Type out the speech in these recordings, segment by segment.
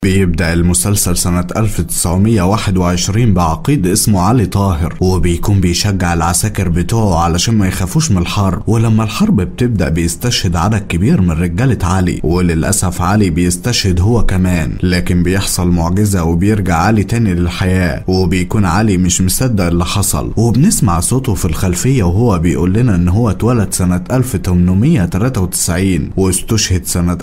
بيبدأ المسلسل سنة 1921 بعقيد اسمه علي طاهر وبيكون بيشجع العساكر بتوعه علشان ما يخافوش من الحرب ولما الحرب بتبدأ بيستشهد عدد كبير من رجالة علي وللأسف علي بيستشهد هو كمان لكن بيحصل معجزة وبيرجع علي تاني للحياة وبيكون علي مش مصدق اللي حصل وبنسمع صوته في الخلفية وهو بيقول لنا ان هو اتولد سنة 1893 واستشهد سنة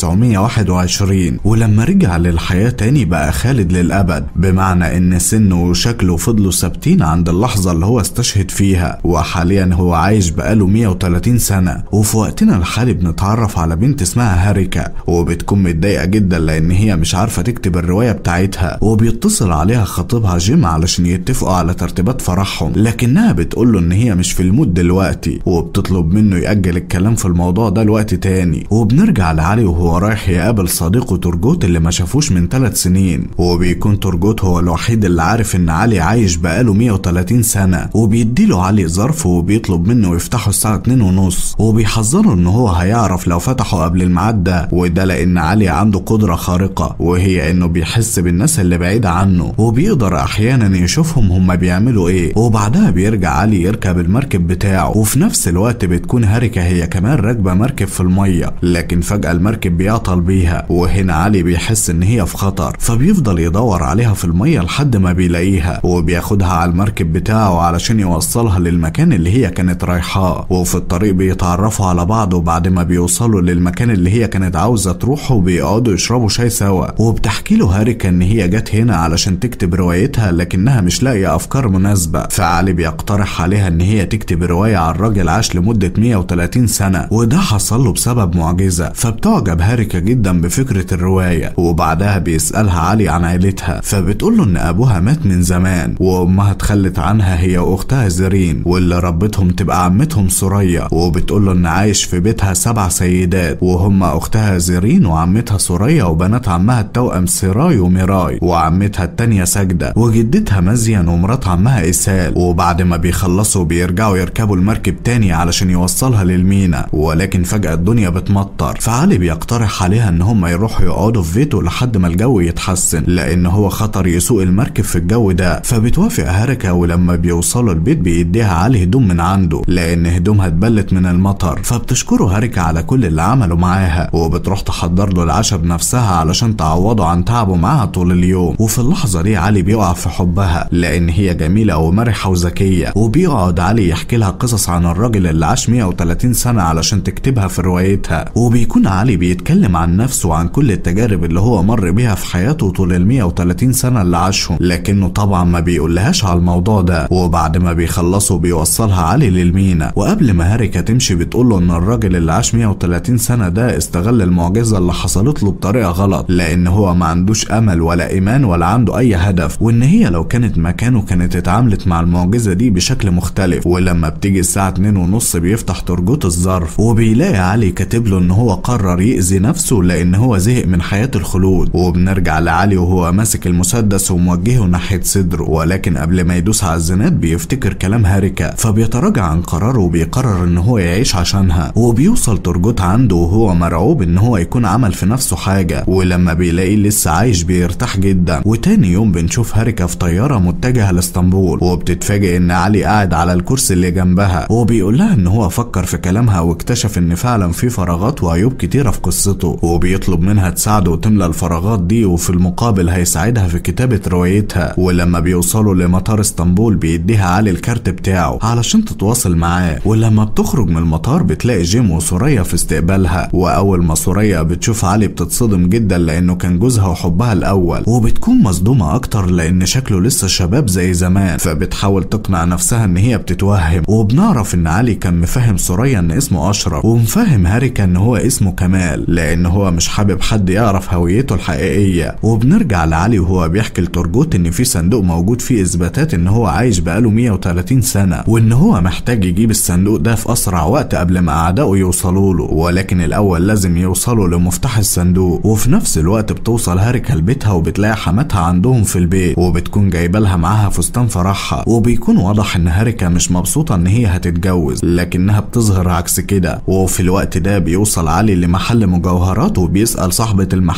1921 ولما رجع للحياة تاني بقى خالد للأبد بمعنى ان سنه وشكله فضلوا ثابتين عند اللحظة اللي هو استشهد فيها وحاليا هو عايش بقاله 130 سنة وفي وقتنا الحالي بنتعرف على بنت اسمها هاريكا وبتكون متضايقة جدا لان هي مش عارفة تكتب الرواية بتاعتها وبيتصل عليها خطيبها جيم علشان يتفقوا على ترتيبات فرحهم لكنها بتقوله ان هي مش في المود دلوقتي وبتطلب منه يأجل الكلام في الموضوع ده لوقت تاني وبنرجع لعلي وهو رايح يقابل صديقه ترجوت اللي ما شافوش من ثلاث سنين وبيكون ترجوت هو الوحيد اللي عارف ان علي عايش بقاله 130 سنة وبيديله علي ظرف وبيطلب منه يفتحه الساعة 2 ونص وبيحذره ان هو هيعرف لو فتحه قبل الميعاد ده وده لان علي عنده قدرة خارقة وهي انه بيحس بالناس اللي بعيدة عنه وبيقدر احيانا يشوفهم هما بيعملوا ايه وبعدها بيرجع علي يركب المركب بتاعه وفي نفس الوقت بتكون هاريكا هي كمان راكبة مركب في المية لكن فجأة المركب بيعطل بيها وهنا علي بيحس ان هي في خطر فبيفضل يدور عليها في المية لحد ما بيلاقيها وبياخدها على المركب بتاعه علشان يوصلها للمكان اللي هي كانت رايحاه وفي الطريق بيتعرفوا على بعض وبعد ما بيوصلوا للمكان اللي هي كانت عاوزة تروحه بيقعدوا يشربوا شاي سوا وبتحكي له هاريكا ان هي جت هنا علشان تكتب روايتها لكنها مش لاقية افكار مناسبة فعلي بيقترح عليها ان هي تكتب رواية عن راجل عاش لمدة 130 سنة وده حصل له بسبب معجزة فبتعجب هاريكا جدا بفكرة الرواية وبعدها بيسألها علي عن عيلتها فبتقول له ان ابوها مات من زمان وامها اتخلت عنها هي واختها زرين واللي ربتهم تبقى عمتهم سوريا وبتقول له ان عايش في بيتها سبع سيدات وهم اختها زرين وعمتها سوريا وبنات عمها التوأم سراي وميراي وعمتها التانية ساجدة وجدتها مزيان ومرات عمها إسال وبعد ما بيخلصوا بيرجعوا يركبوا المركب تاني علشان يوصلها للمينا ولكن فجأة الدنيا بتمطر فعلي بيقترح عليها ان هم يروحوا يقعدوا في بيته لحد ما الجو يتحسن لان هو خطر يسوق المركب في الجو ده فبتوافق هاركا ولما بيوصلوا البيت بيديها علي هدوم من عنده لان هدومها اتبلت من المطر فبتشكره هاركا على كل اللي عمله معاها وبتروح تحضر له العشاء بنفسها علشان تعوضه عن تعبه معاها طول اليوم وفي اللحظة دي علي بيقع في حبها لان هي جميلة ومرحة وذكية وبيقعد علي يحكي لها قصص عن الراجل اللي عاش 130 سنة علشان تكتبها في روايتها وبيكون علي بيتكلم عن نفسه وعن كل التجارب اللي هو مر بيها في حياته طول ال 130 سنة اللي عاشهم لكنه طبعا ما بيقولهاش على الموضوع ده وبعد ما بيخلصوا بيوصلها علي للمينا وقبل ما هاريكا تمشي بتقول له ان الراجل اللي عاش 130 سنة ده استغل المعجزة اللي حصلت له بطريقة غلط لان هو ما عندوش امل ولا ايمان ولا عنده اي هدف وان هي لو كانت مكانه كانت اتعاملت مع المعجزة دي بشكل مختلف ولما بتيجي الساعة 2 ونص بيفتح ترجوت الظرف وبيلاقي علي كاتب له ان هو قرر يأذي نفسه لان هو زهق من حياة الخلود وبنرجع لعلي وهو ماسك المسدس وموجهه ناحية صدره ولكن قبل ما يدوس على الزناد بيفتكر كلام هاريكا فبيتراجع عن قراره وبيقرر ان هو يعيش عشانها وبيوصل ترجوت عنده وهو مرعوب ان هو يكون عمل في نفسه حاجة ولما بيلاقيه لسه عايش بيرتاح جدا وتاني يوم بنشوف هاريكا في طيارة متجهة لاسطنبول وبتتفاجئ ان علي قاعد على الكرسي اللي جنبها وبيقول لها ان هو فكر في كلامها واكتشف ان فعلا في فراغات وعيوب كتيرة في قصته وبيطلب منها تساعده وتملى الفراغات دي وفي المقابل هيساعدها في كتابة روايتها ولما بيوصلوا لمطار اسطنبول بيديها علي الكارت بتاعه علشان تتواصل معاه ولما بتخرج من المطار بتلاقي جيم وسوريا في استقبالها واول ما سوريا بتشوف علي بتتصدم جدا لانه كان جوزها وحبها الاول وبتكون مصدومة اكتر لان شكله لسه شباب زي زمان فبتحاول تقنع نفسها ان هي بتتوهم وبنعرف ان علي كان مفهم سوريا ان اسمه اشرف ومفهم هاريكا ان هو اسمه كمال لان هو مش حابب حد يعرف هويته الحقيقية وبنرجع لعلي وهو بيحكي لترجوت ان في صندوق موجود فيه اثباتات ان هو عايش بقاله 130 سنة وان هو محتاج يجيب الصندوق ده في اسرع وقت قبل ما اعدائه يوصلوا له ولكن الاول لازم يوصلوا لمفتاح الصندوق وفي نفس الوقت بتوصل هاريكا لبيتها وبتلاقي حماتها عندهم في البيت وبتكون جايبه لها معاها فستان فرحها وبيكون واضح ان هاريكا مش مبسوطه ان هي هتتجوز لكنها بتظهر عكس كده وفي الوقت ده بيوصل علي لمحل مجوهرات وبيسال صاحبه المحل عن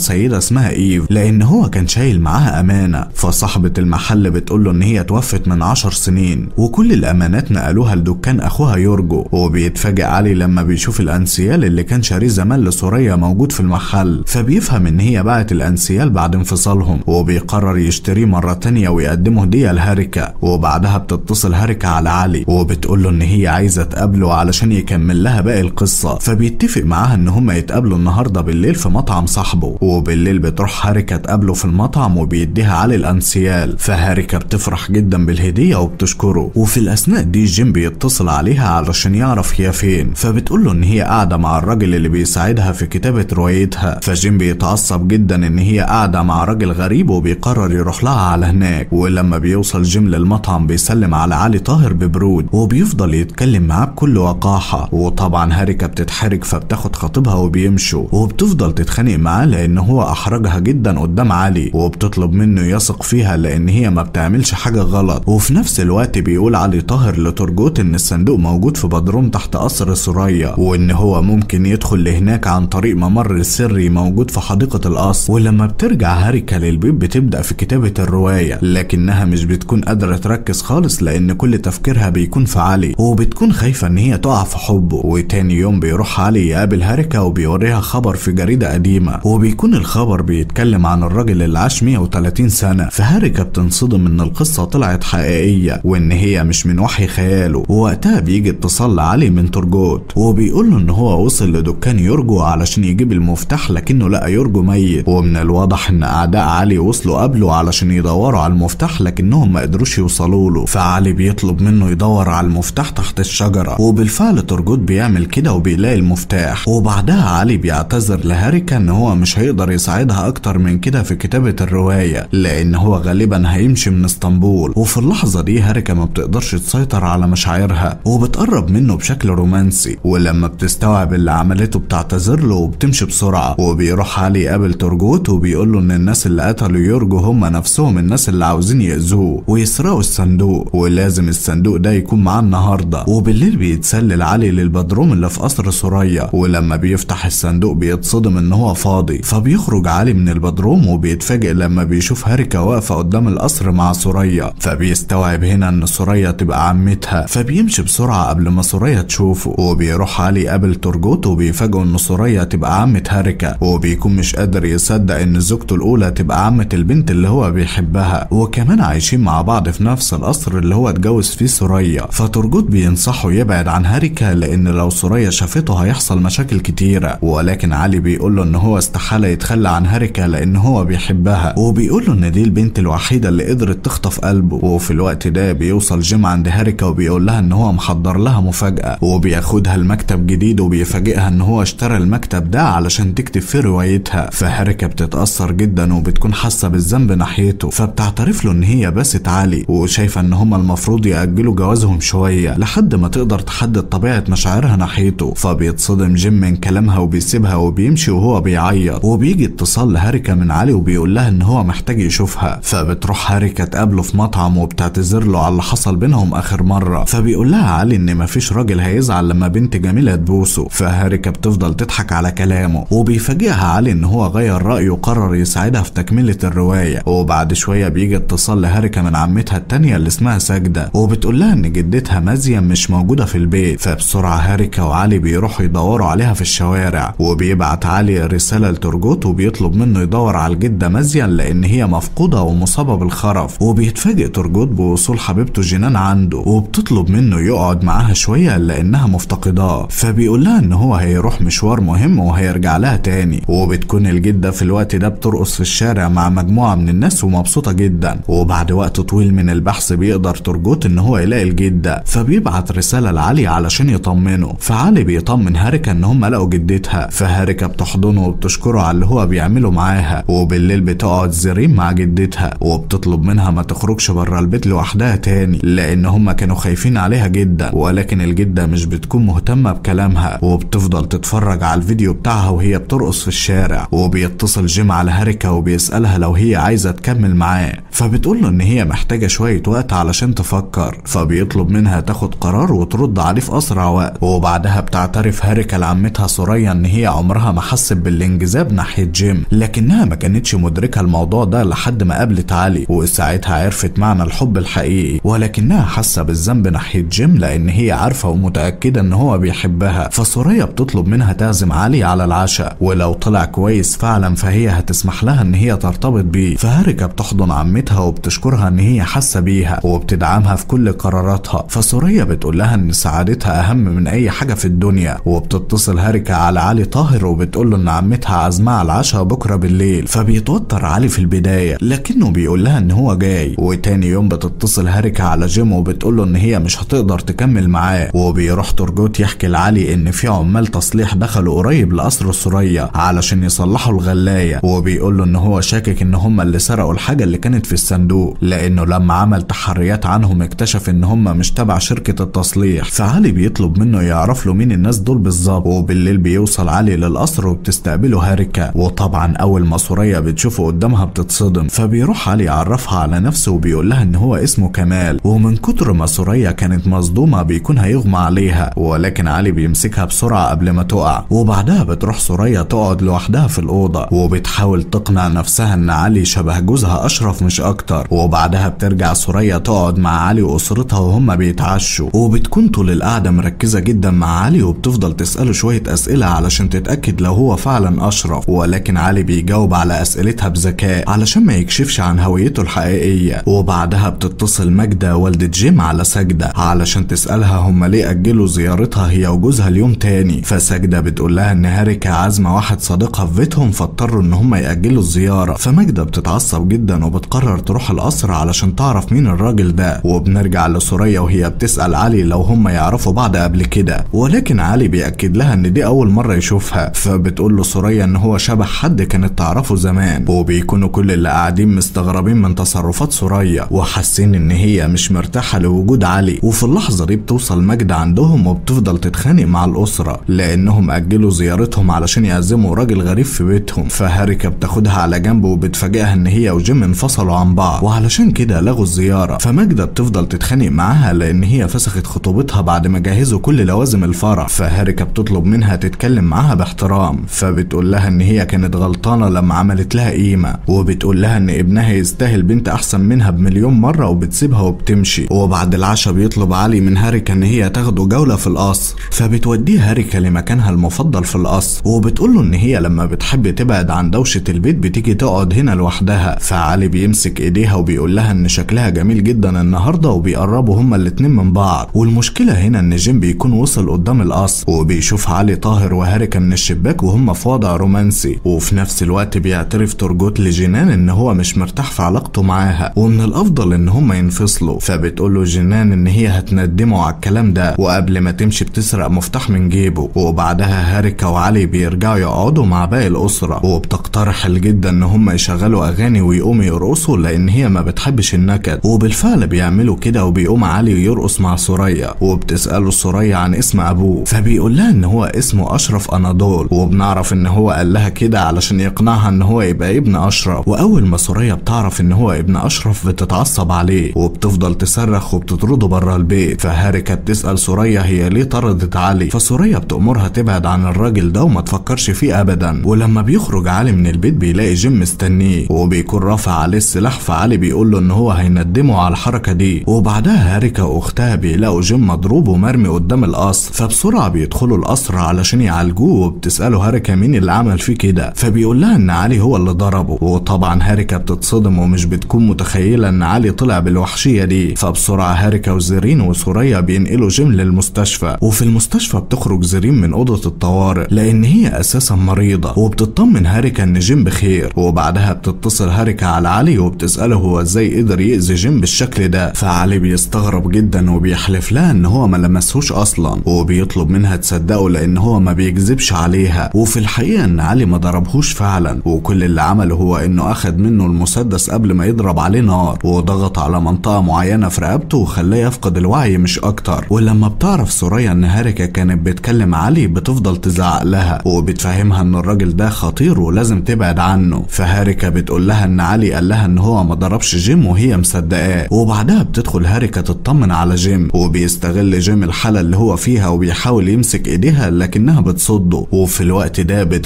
سيدة اسمها ايف لان هو كان شايل معاها امانة فصاحبة المحل بتقول له ان هي توفت من عشر سنين وكل الامانات نقلوها لدكان اخوها يورجو وبيتفاجئ علي لما بيشوف الانسيال اللي كان شاريه زمان لسوريا موجود في المحل فبيفهم ان هي باعت الانسيال بعد انفصالهم وبيقرر يشتريه مرة تانية ويقدمه هدية لهاريكا وبعدها بتتصل هاريكا على علي وبتقول له ان هي عايزة تقابله علشان يكمل لها باقي القصة فبيتفق معاها ان هما يتقابلوا النهاردة بالليل في مطعم صاحبه وبالليل بتروح هاريكا تقابله في المطعم وبيديها علي الانسيال فهاريكا بتفرح جدا بالهدية وبتشكره وفي الاثناء دي جيم بيتصل عليها علشان يعرف هي فين فبتقول له ان هي قاعدة مع الراجل اللي بيساعدها في كتابة روايتها فجيم بيتعصب جدا ان هي قاعدة مع راجل غريب وبيقرر يروح لها على هناك ولما بيوصل جيم للمطعم بيسلم على علي طاهر ببرود وبيفضل يتكلم معاه بكل وقاحة وطبعا هاريكا بتتحرج فبتاخد خطيبها وبيمشوا وبتفضل تتخانق معاه لان هو احرجها جدا قدام علي وبتطلب منه يثق فيها لان هي ما بتعملش حاجة غلط وفي نفس الوقت بيقول علي طاهر لترجوت ان الصندوق موجود في بدروم تحت قصر سوريا وان هو ممكن يدخل لهناك عن طريق ممر سري موجود في حديقة القصر ولما بترجع هاريكا للبيت بتبدأ في كتابة الرواية لكنها مش بتكون قادرة تركز خالص لان كل تفكيرها بيكون في علي وبتكون خايفة ان هي تقع في حبه وتاني يوم بيروح علي يقابل هاريكا وبيوريها خبر في جريدة قديمة وبيكون الخبر بيتكلم عن الراجل اللي عاش 130 سنة فهاريكا بتنصدم ان القصة طلعت حقيقية وان هي مش من وحي خياله ووقتها بيجي اتصال لعلي من ترجوت وبيقول له ان هو وصل لدكان يورجو علشان يجيب المفتاح لكنه لقى يورجو ميت ومن الواضح ان اعداء علي وصلوا قبله علشان يدوروا على المفتاح لكنهم ما قدروش يوصلوا له فعلي بيطلب منه يدور على المفتاح تحت الشجرة وبالفعل ترجوت بيعمل كده وبيلاقي المفتاح وبعدها علي بيعتذر لهاريكا ان هو مش هيقدر يساعدها اكتر من كده في كتابة الرواية لان هو غالبا هيمشي من اسطنبول وفي اللحظة دي هاريكا ما بتقدرش تسيطر على مشاعرها وبتقرب منه بشكل رومانسي ولما بتستوعب اللي عملته بتعتذر له وبتمشي بسرعة وبيروح علي يقابل ترجوت وبيقول له ان الناس اللي قتلوا يورجو هم نفسهم الناس اللي عاوزين يأذوه ويسرقوا الصندوق ولازم الصندوق ده يكون معاه النهارده وبالليل بيتسلل علي للبدروم اللي في قصر سوريا ولما بيفتح الصندوق بيتصدم ان هو فاضي فبيخرج علي من البدروم وبيتفاجئ لما بيشوف هاريكا واقفه قدام القصر مع سوريا فبيستوعب هنا ان سوريا تبقى عمتها فبيمشي بسرعه قبل ما سوريا تشوفه وبيروح علي يقابل ترجوت وبيفاجئوا ان سوريا تبقى عمه هاريكا وبيكون مش قادر يصدق ان زوجته الاولى تبقى عمه البنت اللي هو بيحبها وكمان عايشين مع بعض في نفس القصر اللي هو اتجوز فيه سوريا فترجوت بينصحه يبعد عن هاريكا لان لو سوريا شافته هيحصل مشاكل كتيره ولكن علي بيقول له ان هو استحاله يتخلى عن هاريكا لان هو بيحبها وبيقول له ان دي البنت الوحيده اللي قدرت تخطف قلبه وفي الوقت ده بيوصل جيم عند هاريكا وبيقول لها ان هو محضر لها مفاجاه وبياخدها المكتب جديد وبيفاجئها ان هو اشترى المكتب ده علشان تكتب فيه روايتها فهاريكا بتتاثر جدا وبتكون حاسه بالذنب ناحيته فبتعترف له ان هي باست علي وشايفه ان هما المفروض ياجلوا جوازهم شويه لحد ما تقدر تحدد طبيعه مشاعرها ناحيته فبيتصدم جيم من كلامها وبيسيبها وبيمشي وهو بيعيط وبيجي اتصال لهاريكا من علي وبيقول لها ان هو محتاج يشوفها فبتروح هاريكا تقابله في مطعم وبتعتذر له على اللي حصل بينهم اخر مره فبيقول لها علي ان مفيش راجل هيزعل لما بنت جميله تبوسه فهاريكا بتفضل تضحك على كلامه وبيفاجئها علي ان هو غير رايه وقرر يساعدها في تكمله الروايه وبعد شويه بيجي اتصال لهاريكا من عمتها التانية اللي اسمها ساجده وبتقول لها ان جدتها مازيا مش موجوده في البيت فبسرعه هاريكا وعلي بيروحوا يدوروا عليها في الشوارع وبيبعت علي رساله لترجوت وبيطلب منه يدور على الجده مازيا لان هي مفقوده ومصابه بالخرف وبيتفاجئ ترجوت بوصول حبيبته جنان عنده وبتطلب منه يقعد معاها شويه لانها مفتقداه فبيقول لها ان هو هيروح مشوار مهم وهيرجع لها تاني وبتكون الجده في الوقت ده بترقص في الشارع مع مجموعه من الناس ومبسوطه جدا وبعد وقت طويل من البحث بيقدر ترجوت ان هو يلاقي الجده فبيبعت رساله لعلي علشان يطمنه فعلي بيطمن هاريكا ان هم لقوا جدتها فهاريكا بتحضنه وبتشكره على اللي هو بيعمله معاها وبالليل بتقعد زريم مع جدتها وبتطلب منها ما تخرجش بره البيت لوحدها تاني لان هم كانوا خايفين عليها جدا ولكن الجده مش بتكون مهتمه بكلامها وبتفضل تتفرج على الفيديو بتاعها وهي بترقص في الشارع وبيتصل جيم على هاريكا وبيسالها لو هي عايزه تكمل معاه فبتقول له ان هي محتاجه شويه وقت علشان تفكر فبيطلب منها تاخد قرار وترد عليه في اسرع وقت وبعدها بتعترف هاريكا لعمتها سوريا ان هي عمرها ما حست بالانجذاب ناحية جيم لكنها ما كانتش مدركة الموضوع ده لحد ما قابلت علي وساعتها عرفت معنى الحب الحقيقي ولكنها حاسة بالذنب ناحية جيم لأن هي عارفة ومتأكدة إن هو بيحبها فسوريا بتطلب منها تعزم علي على العشاء ولو طلع كويس فعلا فهي هتسمح لها إن هي ترتبط بيه فهاركا بتحضن عمتها وبتشكرها إن هي حاسة بيها وبتدعمها في كل قراراتها فسوريا بتقول لها إن سعادتها أهم من أي حاجة في الدنيا وبتتصل هاركا على علي طاهر وبتقول له إن عمتها عازماه على العشاء بكرة بالليل فبيتوتر علي في البداية لكنه بيقول لها إن هو جاي وتاني يوم بتتصل هاركا على جيم وبتقول له إن هي مش هتقدر تكمل معاه وبيروح ترجوت يحكي لعلي إن في عمال تصليح دخلوا قريب لقصر سوريا علشان يصلحوا الغلاية وبيقول له إن هو شاكك إن هم اللي سرقوا الحاجة اللي كانت في الصندوق لأنه لما عمل تحريات عنهم اكتشف إن هم مش تبع شركة التصليح فعلي بيطلب منه يعرف له مين الناس دول بالظبط وبالليل بيوصل علي للقصر وبتستقبله هاركا وطبعا أول ما سوريا بتشوفه قدامها بتتصدم فبيروح علي يعرفها على نفسه وبيقول لها إن هو اسمه كمال ومن كتر ما سوريا كانت مصدومة بيكون هيغمى عليها ولكن علي بيمسكها بسرعة قبل ما تقع وبعدها بتروح سوريا تقعد لوحدها في الأوضة وبتحاول تقنع نفسها إن علي شبه جوزها أشرف مش أكتر وبعدها بترجع سوريا تقعد مع علي وأسرتها وهم بيتعشوا وبتكون طول القعدة مركزة جدا مع علي وبتفضل تسأله شوية أسئلة علشان تتأكد لو هو فعلا أشرف ولكن علي بيجاوب على أسئلتها بذكاء علشان ما يكشفش عن هويته الحقيقية وبعدها بتتصل ماجدة والدة جيم على سجدة علشان تسألها هم ليه أجلوا زيارتها هي وجوزها اليوم تاني فسجدة بتقول لها إن هاركا عازمة واحد صديقها في بيتهم فاضطروا إن هم يأجلوا الزيارة فماجدة بتتعصب جدا وبتقرر تروح القصر علشان تعرف مين الراجل ده وبنرجع لسوريا وهي بتسأل علي لو هم يعرفوا بعض قبل كده ولكن علي بيأكد لها إن دي أول مرة يشوفها فبتقول له سوريا إن هو شبه حد كانت تعرفه زمان وبيكونوا كل اللي قاعدين مستغربين من تصرفات سوريا وحاسين إن هي مش مرتاحة لوجود علي وفي اللحظة دي بتوصل ماجدة عندهم وبتفضل تتخانق مع الأسرة لأنهم أجلوا زيارتهم علشان يعزموا راجل غريب في بيتهم فهاركا بتاخدها على جنب وبتفاجئها إن هي وجيم انفصلوا عن بعض وعلشان كده لغوا الزيارة فماجدة بتفضل تتخانق معاها لأن هي فسخت خطوبتها بعد ما جهزوا كل لوازم الفرح فهاركا بتطلب منها تتكلم معاها باحترام فبتقول لها إن هي كانت غلطانة لما عملت لها قيمة وبتقول لها إن ابنها يستاهل بنت أحسن منها بمليون مرة وبتسيبها وبتمشي وبعد العشاء بيطلب علي من هاركا إن هي تاخده جولة في القصر فبتوديه هاركا لمكانها المفضل في القصر وبتقول له إن هي لما بتحب تبعد عن دوشة البيت بتيجي تقعد هنا لوحدها فعلي بيمسك إيديها وبيقول لها إن شكلها جميل جدا النهاردة وبيقربوا هما الاتنين من بعض والمشكلة هنا إن جيم بيكون وصل قدام القصر وبيشوف علي طاهر وهاركا من الشباك وهم في وضع رومانسي وفي نفس الوقت بيعترف ترجوت لجنان إن هو مش مرتاح في علاقته معاها ومن الأفضل إن هما ينفصلوا فبتقول له جنان إن هي هتندمه على الكلام ده وقبل ما تمشي بتسرق مفتاح من جيبه وبعدها هاركا وعلي بيرجعوا يقعدوا مع باقي الأسرة وبتقترح الجدة إن هما يشغلوا أغاني ويقوموا يرقصوا لأن هي ما بتحبش النكد وبالفعل بيعملوا كده وبيقوم علي يرقص مع سوريا وبتسأله سوريا عن اسم أبوه فبيقول لها إن هو اسمه أشرف أناضول وبنعرف إن هو قال لها كده علشان يقنعها إن هو يبقى ابن أشرف وأول ما سوريا بتعرف إن هو ابن أشرف بتتعصب عليه وبتفضل تصرخ وبتطرده بره البيت فهاركا بتسأل سوريا هي ليه طردت علي فسوريا بتأمرها تبعد عن الراجل ده وما تفكرش فيه أبدا ولما بيخرج علي من البيت بيلاقي جيم مستنيه وبيكون رافع عليه السلاح فعلي بيقول له إن هو هيندمه على الحركة دي وبعدها هاركا وأختها بيلاقوا جيم مضروب ومرمي قدام القصر فبسرعة بيدخلوا القصر علشان يعالجوه وبتسأله هاركا مين اللي عمل فيه كده فبيقول لها إن علي هو اللي ضربه وطبعا هاركا بتتصدم ومش بتكون متخيلة إن علي طلع بالوحشية دي فبسرعة هاركا وزيرين وسوريا بينقلوا جيم للمستشفى وفي المستشفى بتخرج زيرين من أوضة الطوارئ لأن هي أساسا مريضة وبتطمن هاركا إن جيم بخير وبعدها بتتصل هاركا على علي وبتسأله هو إزاي قدر يأذي جيم بالشكل ده فعلي بيستغرب جدا وبيحلف لها إن هو ما لمسهوش أصلا وبيطلب منها تصدقه لأن هو ما بيكذبش عليها وفي الحقيقة إن علي ما ضربهوش فعلا وكل اللي عمله هو إنه أخد منه المسدس قبل ما يضرب عليه نار وضغط على منطقة معينة في رقبته وخلاه يفقد الوعي مش أكتر ولما بتعرف سوريا إن هاركا كانت بتكلم علي بتفضل تزعق لها وبتفهمها إن الراجل ده خطير ولازم تبعد عنه فهاركا بتقول لها إن علي قال لها إن هو ما ضربش جيم وهي مصدقاه وبعدها بتدخل هاركا تطمن على جيم وبيستغل جيم الحالة اللي هو فيها وبيحاول يمسك إيديها لكنها بتصده وفي الوقت ده بتدخل عليه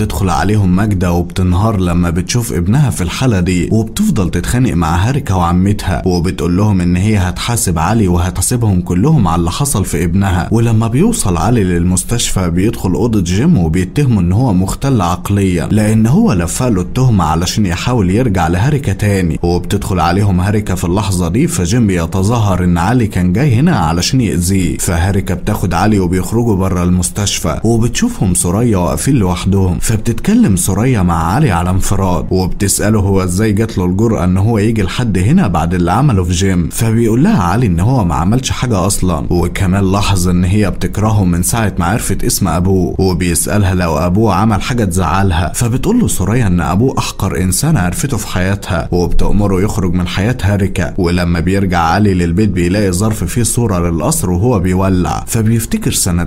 عليهم ماجدة وبتنهار لما بتشوف ابنها في الحالة دي وبتفضل تتخانق مع هاركا وعمتها وبتقول لهم ان هي هتحاسب علي وهتحاسبهم كلهم على اللي حصل في ابنها ولما بيوصل علي للمستشفى بيدخل اوضة جيم وبيتهمه ان هو مختل عقليا لان هو لفق له التهمة علشان يحاول يرجع لهاركا تاني وبتدخل عليهم هاركا في اللحظة دي فجيم بيتظاهر ان علي كان جاي هنا علشان يأذيه فهاركا بتاخد علي وبيخرجوا بره المستشفى وبتشوفهم سوريا واقفين لوحدهم فبتتكلم سوريا مع علي على انفراد وبتسأله هو ازاي جات له الجرأة ان هو يجي لحد هنا بعد اللي عمله في جيم فبيقول لها علي ان هو ما عملش حاجة اصلا وكمان لاحظ ان هي بتكرهه من ساعة ما عرفت اسم ابوه وبيسألها لو ابوه عمل حاجة تزعلها فبتقول له سوريا ان ابوه احقر انسان عرفته في حياتها وبتأمره يخرج من حياة هاركا ولما بيرجع علي للبيت بيلاقي ظرف فيه صورة للقصر وهو بيولع فبيفتكر سنة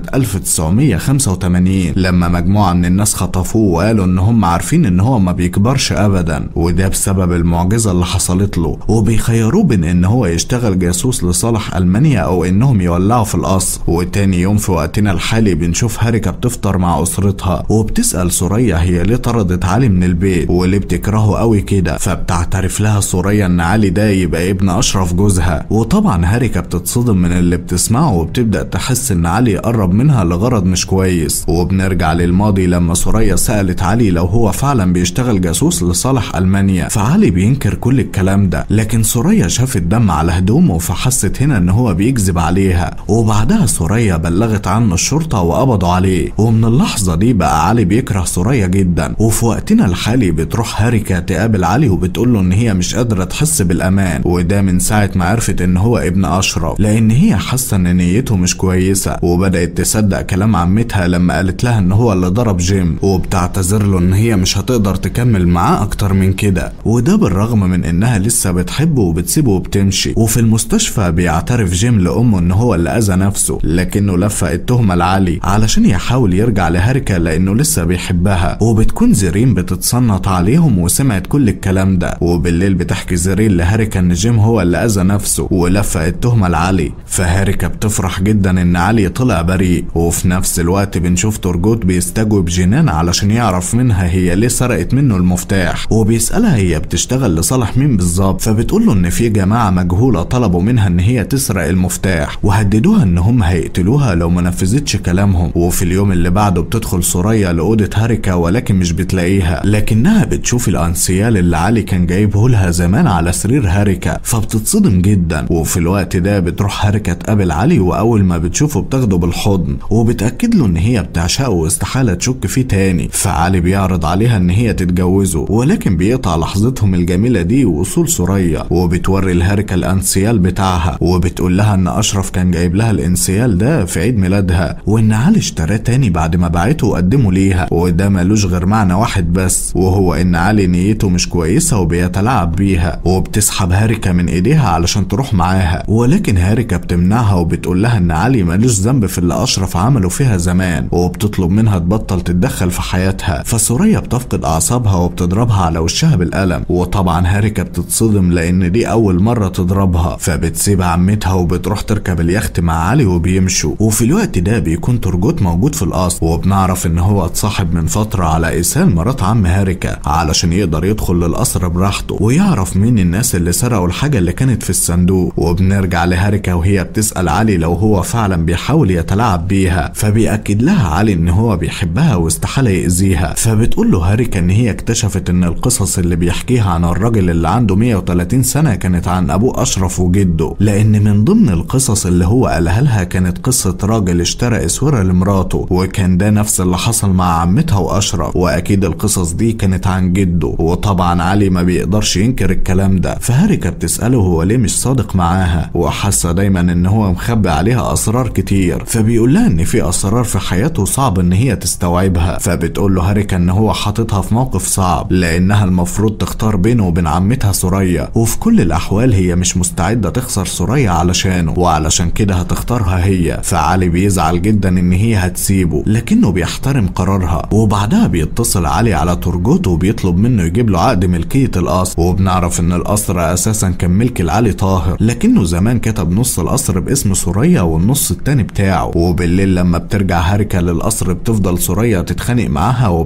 1985 لما مجموعة من الناس خطفوه وقالوا ان هم عارفين ان هو ما بيكبرش ابدا وده بسبب المعجزة اللي حصلت له وبيخيروه بين ان هو يشتغل جاسوس لصالح المانيا او انهم يولعوا في القصر وتاني يوم في وقتنا الحالي بنشوف هاركا بتفطر مع اسرتها وبتسأل سوريا هي ليه طردت علي من البيت وليه بتكرهه قوي كده فبتعترف لها سوريا ان علي ده يبقى ابن اشرف جوزها وطبعا هاركا بتتصدم من اللي بتسمعه وبتبدأ تحس ان علي قرب منها لغرض مش كويس وبنرجع للماضي لما سوريا سألت علي لو هو فعلا بيشتغل جاسوس لصالح المانيا فعلي بينكر كل الكلام ده لكن سوريا شافت دم على هدومه فحست هنا ان هو بيكذب عليها وبعدها سوريا بلغت عنه الشرطة وقبضوا عليه ومن اللحظة دي بقى علي بيكره سوريا جدا وفي وقتنا الحالي بتروح هاركا تقابل علي وبتقول له ان هي مش قادرة تحس بالامان وده من ساعة ما عرفت ان هو ابن اشرف لان هي حاسة ان نيته مش كويسة وبدأت تصدق كلام عمتها لما قالت لها ان هو اللي ضرب جيم وبتعتذر له ان هي مش هتقدر تكمل معاه اكتر من كده وده بالرغم من انها لسه بتحبه وبتسيبه وبتمشي وفي المستشفى بيعترف جيم لامه ان هو اللي اذى نفسه لكنه لفق التهمة لعلي علشان يحاول يرجع لهاركا لانه لسه بيحبها وبتكون زيرين بتتصنت عليهم وسمعت كل الكلام ده وبالليل بتحكي زيرين لهاركا ان جيم هو اللي اذى نفسه ولفق التهمة لعلي فهاركا بتفرح جدا ان علي طلع بريء وفي نفس الوقت بنشوف تورجوت بيستجوب جينان علشان يعرف منها هي ليه سرقت منه المفتاح وبيسألها هي بتشتغل لصالح مين بالظبط فبتقول له ان في جماعة مجهولة طلبوا منها ان هي تسرق المفتاح وهددوها ان هم هيقتلوها لو ما نفذتش كلامهم وفي اليوم اللي بعده بتدخل سوريا لأوضة هاركا ولكن مش بتلاقيها لكنها بتشوف الانسيال اللي علي كان جايبه لها زمان على سرير هاركا فبتتصدم جدا وفي الوقت ده بتروح هاركا تقابل علي واول ما بتشوفه بتاخده بالحضن وبتأكد له ان هي بتعشقه واستحالة تشك فيه تاني فعلي بيعرض عليها ان هي تتجوزه ولكن بيقطع لحظتهم الجميلة دي وصول سوريا وبتوري الهاركا الانسيال بتاعها وبتقول لها ان اشرف كان جايب لها الانسيال ده في عيد ميلادها وان علي اشتراه تاني بعد ما باعته وقدمه ليها وده ملوش غير معنى واحد بس وهو ان علي نيته مش كويسة وبيتلاعب بيها وبتسحب هاركا من ايديها علشان تروح معاها ولكن هاركا بتمنعها وبتقول لها ان علي ملوش ذنب في اللي اشرف عمله فيها زمان وبتطلب منها تبطل تتدخل في حياتها فسوريا بتفقد اعصابها وبتضربها على وشها بالقلم وطبعا هاركا بتتصدم لان دي اول مرة تضربها فبتسيب عمتها وبتروح تركب اليخت مع علي وبيمشوا وفي الوقت ده بيكون ترجوت موجود في القصر وبنعرف ان هو اتصاحب من فترة على ايسال مرات عم هاركا علشان يقدر يدخل للقصر براحته ويعرف مين الناس اللي سرقوا الحاجة اللي كانت في الصندوق وبنرجع لهاركا وهي بتسأل علي لو هو فعلا بيحاول يتلاعب بيها فبيأكد لها علي ان هو بيحبها واستحالة يأذيها فبتقول له هاركا ان هي اكتشفت ان القصص اللي بيحكيها عن الراجل اللي عنده 130 سنة كانت عن ابوه اشرف وجده لان من ضمن القصص اللي هو قالها لها كانت قصة راجل اشترى اسورة لمراته وكان ده نفس اللي حصل مع عمتها واشرف واكيد القصص دي كانت عن جده وطبعا علي ما بيقدرش ينكر الكلام ده فهاركا بتسأله هو ليه مش صادق معاها وحاسة دايما ان هو مخبي عليها اسرار كتير فبيقول لها ان في اسرار في حياته صعب ان هي تستوعبها فبتقول له هاركا ان هو حاططها في موقف صعب لانها المفروض تختار بينه وبين عمتها سوريا وفي كل الاحوال هي مش مستعدة تخسر سوريا علشانه وعلشان كده هتختارها هي فعلي بيزعل جدا ان هي هتسيبه لكنه بيحترم قرارها وبعدها بيتصل علي على ترجوت وبيطلب منه يجيب له عقد ملكية القصر وبنعرف ان القصر اساسا كان ملك لعلي طاهر لكنه زمان كتب نص القصر باسم سوريا والنص التاني بتاعه وبالليل لما بترجع هاركا للقصر بتفضل سوريا تتخانق معاها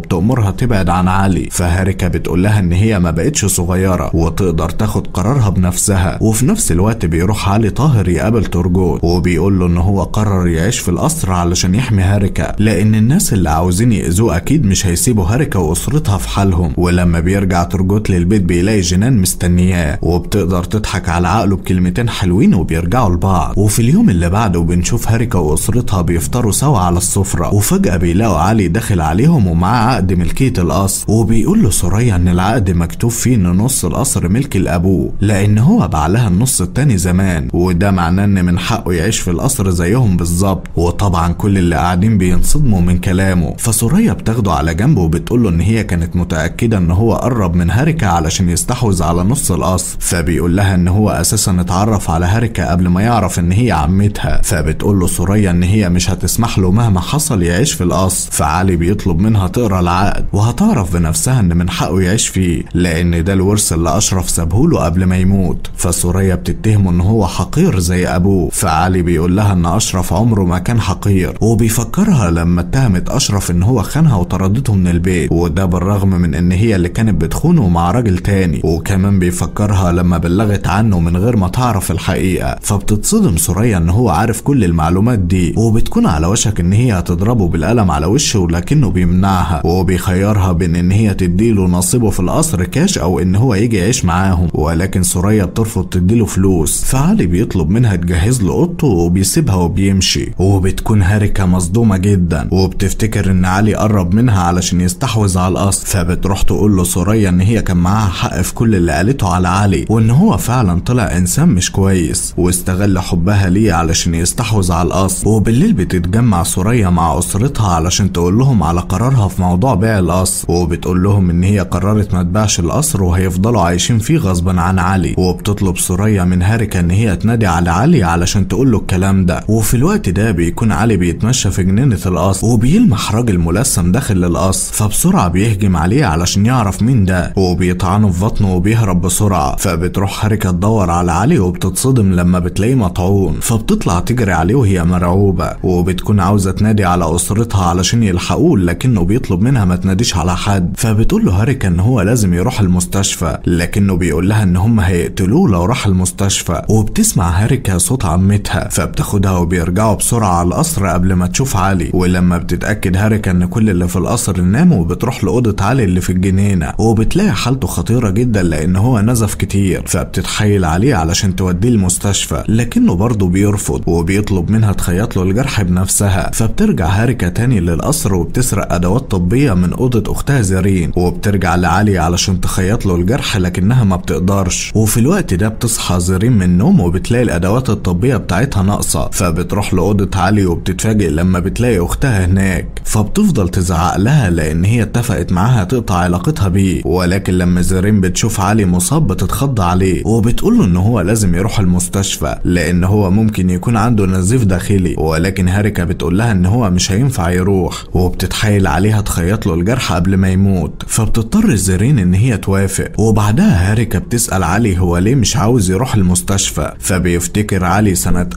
وبتأمرها تبعد عن علي فهاركا بتقول لها ان هي ما بقتش صغيرة وتقدر تاخد قرارها بنفسها وفي نفس الوقت بيروح علي طاهر يقابل ترجوت وبيقول له ان هو قرر يعيش في القصر علشان يحمي هاركا لان الناس اللي عاوزين يأذوه اكيد مش هيسيبوا هاركا واسرتها في حالهم ولما بيرجع ترجوت للبيت بيلاقي جنان مستنياه وبتقدر تضحك على عقله بكلمتين حلوين وبيرجعوا لبعض وفي اليوم اللي بعده بنشوف هاركا واسرتها بيفطروا سوا على السفرة وفجأة بيلاقوا علي داخل عليهم ومعاه عقد ملكية القصر وبيقول له سوريا ان العقد مكتوب فيه ان نص القصر ملك لابوه لان هو باع لها النص التاني زمان وده معناه ان من حقه يعيش في القصر زيهم بالظبط وطبعا كل اللي قاعدين بينصدموا من كلامه فسوريا بتاخده على جنبه وبتقول له ان هي كانت متأكدة ان هو قرب من هاركا علشان يستحوذ على نص القصر فبيقول لها ان هو اساسا اتعرف على هاركا قبل ما يعرف ان هي عمتها فبتقول له سوريا ان هي مش هتسمح له مهما حصل يعيش في القصر فعلي بيطلب منها تقرا العقد وهتعرف بنفسها ان من حقه يعيش فيه لان ده الورث اللي اشرف سابهوله قبل ما يموت فسوريا بتتهمه ان هو حقير زي ابوه فعلي بيقول لها ان اشرف عمره ما كان حقير وبيفكرها لما اتهمت اشرف ان هو خانها وطردته من البيت وده بالرغم من ان هي اللي كانت بتخونه مع راجل تاني وكمان بيفكرها لما بلغت عنه من غير ما تعرف الحقيقه فبتتصدم سوريا ان هو عارف كل المعلومات دي وبتكون على وشك ان هي هتضربه بالقلم على وشه ولكنه بيمنعها وبيخيرها بين ان هي تديله نصيبه في القصر كاش او ان هو يجي يعيش معاهم ولكن سوريا بترفض تديله فلوس فعلي بيطلب منها تجهز له اوضته وبيسيبها وبيمشي وبتكون هاركا مصدومه جدا وبتفتكر ان علي قرب منها علشان يستحوذ على القصر فبتروح تقول له سوريا ان هي كان معاها حق في كل اللي قالته على علي وان هو فعلا طلع انسان مش كويس واستغل حبها ليه علشان يستحوذ على القصر وبالليل بتتجمع سوريا مع اسرتها علشان تقول لهم على قرارها في موضوع بيع القصر وبتقول لهم ان هي قررت ما تبيعش القصر وهيفضلوا عايشين فيه غصبا عن علي وبتطلب سوريا من هاركا ان هي تنادي على علي علشان تقول له الكلام ده وفي الوقت ده بيكون علي بيتمشى في جنينة القصر وبيلمح راجل ملثم داخل القصر فبسرعة بيهجم عليه علشان يعرف مين ده وبيطعنه في بطنه وبيهرب بسرعة فبتروح هاركا تدور على علي وبتتصدم لما بتلاقيه مطعون فبتطلع تجري عليه وهي مرعوبة وبتكون عاوزة تنادي على أسرتها علشان يلحقوه لكنه بيطلب منها ما تناديش على حد فبتقول له هاركا ان هو لازم يروح المستشفى لكنه بيقول لها ان هم هيقتلوه لو راح المستشفى وبتسمع هاركا صوت عمتها فبتاخدها وبيرجعوا بسرعة على القصر قبل ما تشوف علي ولما بتتأكد هاركا ان كل اللي في القصر ناموا بتروح لأوضة علي اللي في الجنينة وبتلاقي حالته خطيرة جدا لأن هو نزف كتير فبتتحايل عليه علشان توديه المستشفى لكنه برضه بيرفض وبيطلب منها تخيط له الجرح بنفسها فبترجع هاركا تاني للقصر وبتسرق أدوات طبية من أوضة أختها زرين وبترجع لعلي علشان تخيط له الجرح لكنها ما بتقدرش وفي الوقت ده بتصحى زرين من النوم وبتلاقي الأدوات الطبية بتاعتها ناقصة فبتروح لأوضة علي وبتتفاجئ لما بتلاقي أختها هناك فبتفضل تزعق لها لأن هي اتفقت معاها تقطع علاقتها بيه ولكن لما زرين بتشوف علي مصاب بتتخض عليه وبتقول له ان هو لازم يروح المستشفى لان هو ممكن يكون عنده نزيف داخلي ولكن هاركا بتقول لها ان هو مش هينفع يروح وبتتحايل عليها تخيط له الجرح قبل ما يموت فبتضطر زرين ان هي توافق وبعدها هاركا بتسأل علي هو ليه مش عاوز يروح المستشفى فبيفتكر علي سنة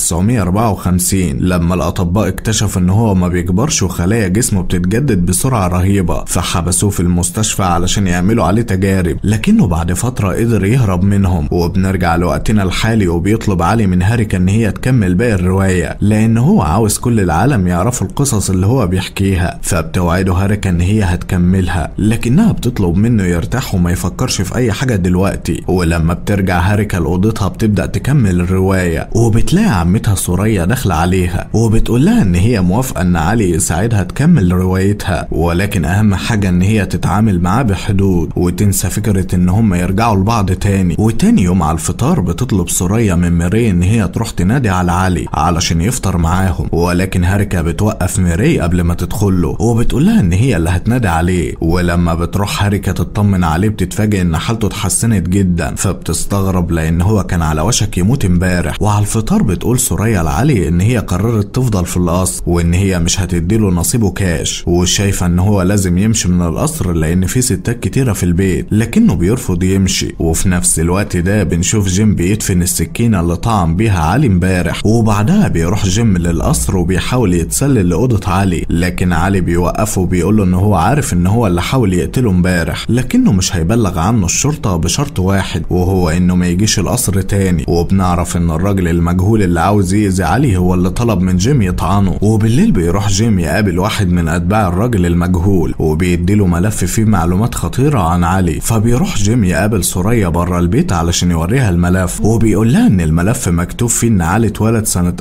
1954 لما الأطباء اكتشفوا ان هو ما بيكبرش وخلايا جسمه بتتجدد بسرعة رهيبة فحبسوه في المستشفى علشان يعملوا عليه تجارب لكنه بعد فترة قدر يهرب منهم وبنرجع لوقتنا الحالي وبيطلب علي من هاريكا ان هي تكمل باقي الرواية لان هو عاوز كل العالم يعرفوا القصص اللي هو بيحكيها فبتوعده هاريكا ان هي هتكملها لكنها بتطلب منه يرتاح وما يفكرش في اي حاجة دلوقتي ولما بترجع هاريكا لأوضتها بتبدأ تكمل الرواية وبتلاقي عمتها سوريا داخلة عليها وبتقول لها ان هي موافقة ان علي يساعدها تكمل روايتها ولكن اهم حاجة ان هي تتعامل معاه بحدود وتنسى فكرة ان هم يرجعوا لبعض تاني وتاني يوم على الفطار بتطلب سوريا من ميري ان هي تروح تنادي على علي علشان يفطر معاهم ولكن هاركا بتوقف ميري قبل ما تدخل له وبتقول لها ان هي اللي هتنادي عليه ولما بتروح هاركا تطمن عليه بتتفاجئ ان حالته اتحسنت جدا فبتستغرب لان هو كان على وشك يموت امبارح وعلى الفطار بتقول سوريا لعلي ان هي قررت تفضل في القصر وان هي مش هتديله نصيبه كاش وشايفه ان هو لازم يمشي من القصر لان في ستات كتيره في البيت لكنه بيرفض يمشي وفي نفس الوقت ده بنشوف جيم بيدفن السكينه اللي طعن بيها علي امبارح وبعدها بيروح جيم للقصر وبيحاول يتسلل لاوضه علي لكن علي بيوقفه وبيقول له ان هو عارف ان هو اللي حاول يقتله امبارح لكنه مش هيبلغ عنه الشرطة بشرط واحد وهو انه ما يجيش القصر تاني وبنعرف ان الراجل المجهول اللي عاوز يأذي علي هو اللي طلب من جيم يطعنه وبالليل بيروح جيم يقابل واحد من اتباع الراجل المجهول وبيديله ملف فيه معلومات خطيرة عن علي فبيروح جيم يقابل سوريا بره البيت علشان يوريها الملف وبيقول لها ان الملف مكتوب فيه ان علي اتولد سنة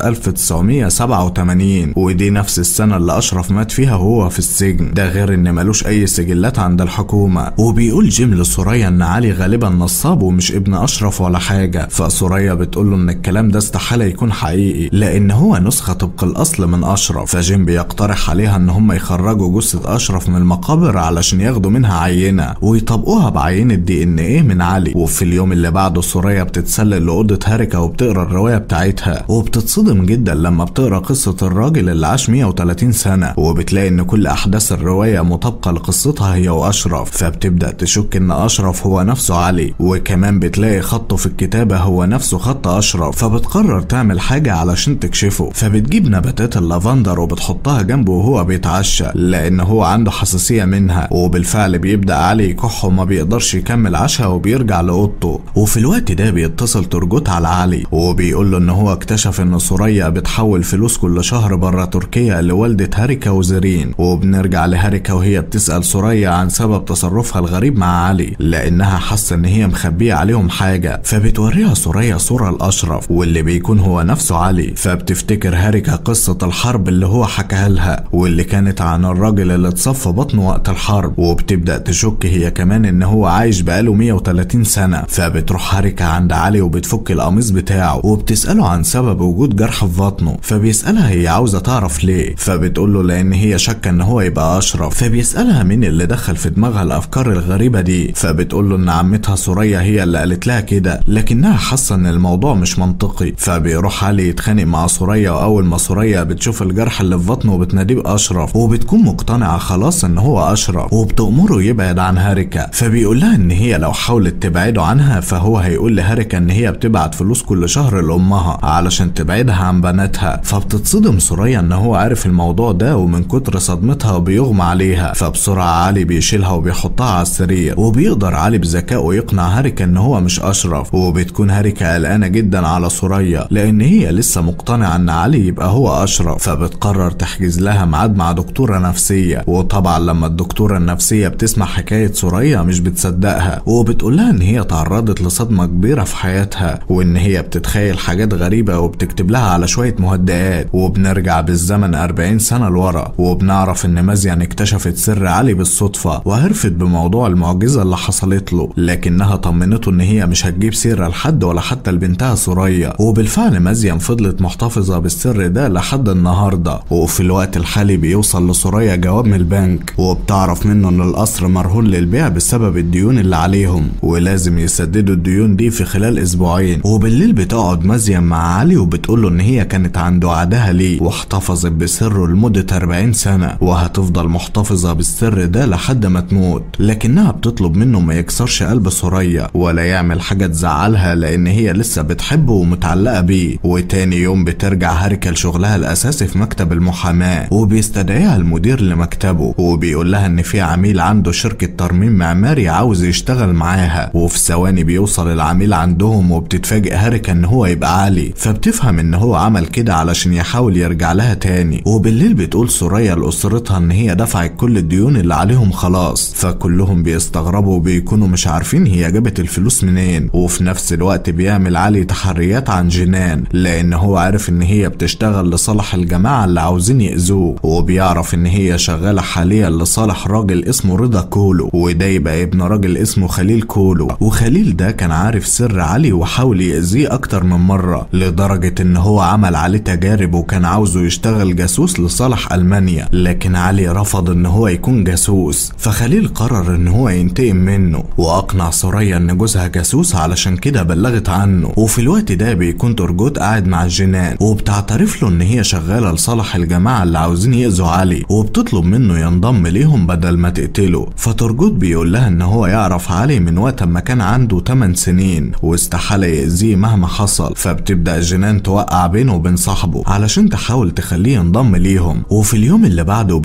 1987 ودي نفس السنة اللي اشرف مات فيها وهو في السجن ده غير ان ملوش اي سجلات عند الحكومة وبيقول جيم لسوريا ان علي غالبا نصاب ومش ابن اشرف ولا حاجة فسوريا بتقول له ان الكلام ده استحالة يكون حقيقي لان هو نسخة طبق الاصل من اشرف فجيم بيقترح عليها ان هم يخرجوا جثة اشرف من المقابر علشان ياخدوا منها عينة ويطبقوها بعينة دي ان ايه من علي وفي اليوم اللي بعده سوريا بتتسلل لأوضة هاركا وبتقرا الرواية بتاعتها وبتتصدم جدا لما بتقرا قصة الراجل اللي عاش 130 سنة وبتلاقي ان كل احداث الرواية مطابقة لقصتها هي واشرف فبتبدأ تشك ان اشرف هو نفسه علي وكمان بتلاقي خطه في الكتابة هو نفسه خط اشرف فبتقرر تعمل حاجة علشان تكشفه فبتجيب نباتات اللافندر وبتحطها جنبه وهو بيتعشى لان هو عنده حساسية منها وبالفعل بيبدأ علي يكح وما بيقدرش يكمل عشاء وبيرجع لأوضته وفي الوقت ده بيتصل ترجوت على علي وبيقول له ان هو اكتشف ان سوريا بتحول فلوس كل شهر بره تركيا لوالدة هاريكا وزيرين وبنرجع لهاريكا وهي بتسأل سوريا عن سبب تصرفها الغريب مع علي لانها حاسة ان هي مخبية عليهم حاجة فبتوريها سوريا صورة الاشرف واللي بيكون هو نفسه علي فبتفتكر هاريكا قصة الحرب اللي هو حكاها لها واللي كانت عن الراجل اللي اتصف بطنه وقت الحرب وبتبدأ تشك هي كمان ان هو عايش بقاله 130 سنة فبتروح هاريكا عند علي وبتفك القميص بتاعه وبتسأله عن سبب وجود جرح في بطنه فبيسألها هي عاوزة تعرف ليه فبتقول له لان هي شاكة ان هو يبقى اشرف فبيسألها مين اللي دخل في دماغها الافكار الغريبة دي فبتقول له ان عمتها سوريا هي اللي قالت لها كده لكنها حاسة ان الموضوع مش منطقي فبيروح علي يتخانق مع سوريا واول ما سوريا بتشوف الجرح اللي في بطنه وبتناديه باشرف وبتكون مقتنعة خلاص ان هو اشرف وبتأمره يبعد عن هاريكا فبيقول لها ان هي لو حاولت تبعده عنها فهو هيقول لهاريكا ان هي بتبعت فلوس كل شهر لامها علشان تبعدها عن بناتها فبتتصدم سوريا ان هو عارف الموضوع ده ومن كتر صدمتها بيغمى عليها فبسرعة علي بيشيلها وبيحطها على السرير وبيقدر علي بذكائه يقنع هاريكا ان هو مش اشرف وبتكون هاريكا قلقانة جدا على سوريا لان هي لسه مقتنعة ان علي يبقى هو اشرف فبتقرر تحجز لها ميعاد مع دكتورة نفسية وطبعا لما الدكتورة النفسية بتسمع حكاية سوريا مش بتصدقها وبتقول لها ان هي تعرضت لصدمة كبيرة في حياتها وان هي بتتخيل حاجات غريبة وبتكتب لها على شوية مهدئات وبنرجع بالزمن 40 سنة لورا وبنعرف ان مازيان اكتشفت سر علي بالصدفة وعرفت بموضوع المعجزة اللي حصلت له لكنها طمنته ان هي مش هتجيب سيرة لحد ولا حتى لبنتها سوريا وبالفعل مازيان فضلت محتفظة بالسر ده لحد النهاردة وفي الوقت الحالي بيوصل لسوريا جواب من البنك وبتعرف منه ان القصر مرهون للبيع بسبب الديون اللي عليهم ولازم يسددوا الديون دي في خلال اسبوعين وبالليل بتقعد مازيان مع علي وبتقول له ان هي كانت عند وعدها ليه واحتفظت بسره لمدة 40 سنة وهتفضل محتفظة بالسر ده لحد ما تموت لكنها بتطلب منه ما يكسرش قلب سوريا ولا يعمل حاجة تزعلها لان هي لسه بتحبه ومتعلقة بيه وتاني يوم بترجع هاركا لشغلها الاساسي في مكتب المحاماة وبيستدعيها المدير لمكتبه وبيقول لها ان في عميل عنده شركة ترميم معماري عاوز يشتغل معاها وفي ثواني بيوصل العميل عندهم وبتتفاجئ هاركا ان هو يبقى علي فبتفهم ان هو عمل كده علشان يحاول يرجع لها تاني وبالليل بتقول سوريا لأسرتها ان هي دفعت كل الديون اللي عليهم خلاص فكلهم بيستغربوا وبيكونوا مش عارفين هي جابت الفلوس منين وفي نفس الوقت بيعمل علي تحريات عن جنان لان هو عارف ان هي بتشتغل لصالح الجماعة اللي عاوزين يأذوه وبيعرف ان هي شغالة حاليا لصالح راجل اسمه رضا كولو وده يبقى ابن راجل اسمه خليل كولو وخليل ده كان عارف سر علي وحاول يأذيه اكتر من مرة لدرجة ان هو عمل عليه تجارب وكان عاوزه يشتغل جاسوس لصالح المانيا لكن علي رفض ان هو يكون جاسوس فخليل قرر ان هو ينتقم منه واقنع سوريا ان جوزها جاسوس علشان كده بلغت عنه وفي الوقت ده بيكون ترجوت قاعد مع الجنان وبتعترف له ان هي شغالة لصالح الجماعة اللي عاوزين يأذوا علي وبتطلب منه ينضم ليهم بدل ما تقتله فترجوت بيقول لها ان هو يعرف علي من وقت ما كان عنده 8 سنين واستحالة يأذيه مهما حصل فبتبدأ جنان توقع بينه وبين صاحبه علشان تحاول تخليه ينضم ليهم وفي اليوم اللي بعده بتكون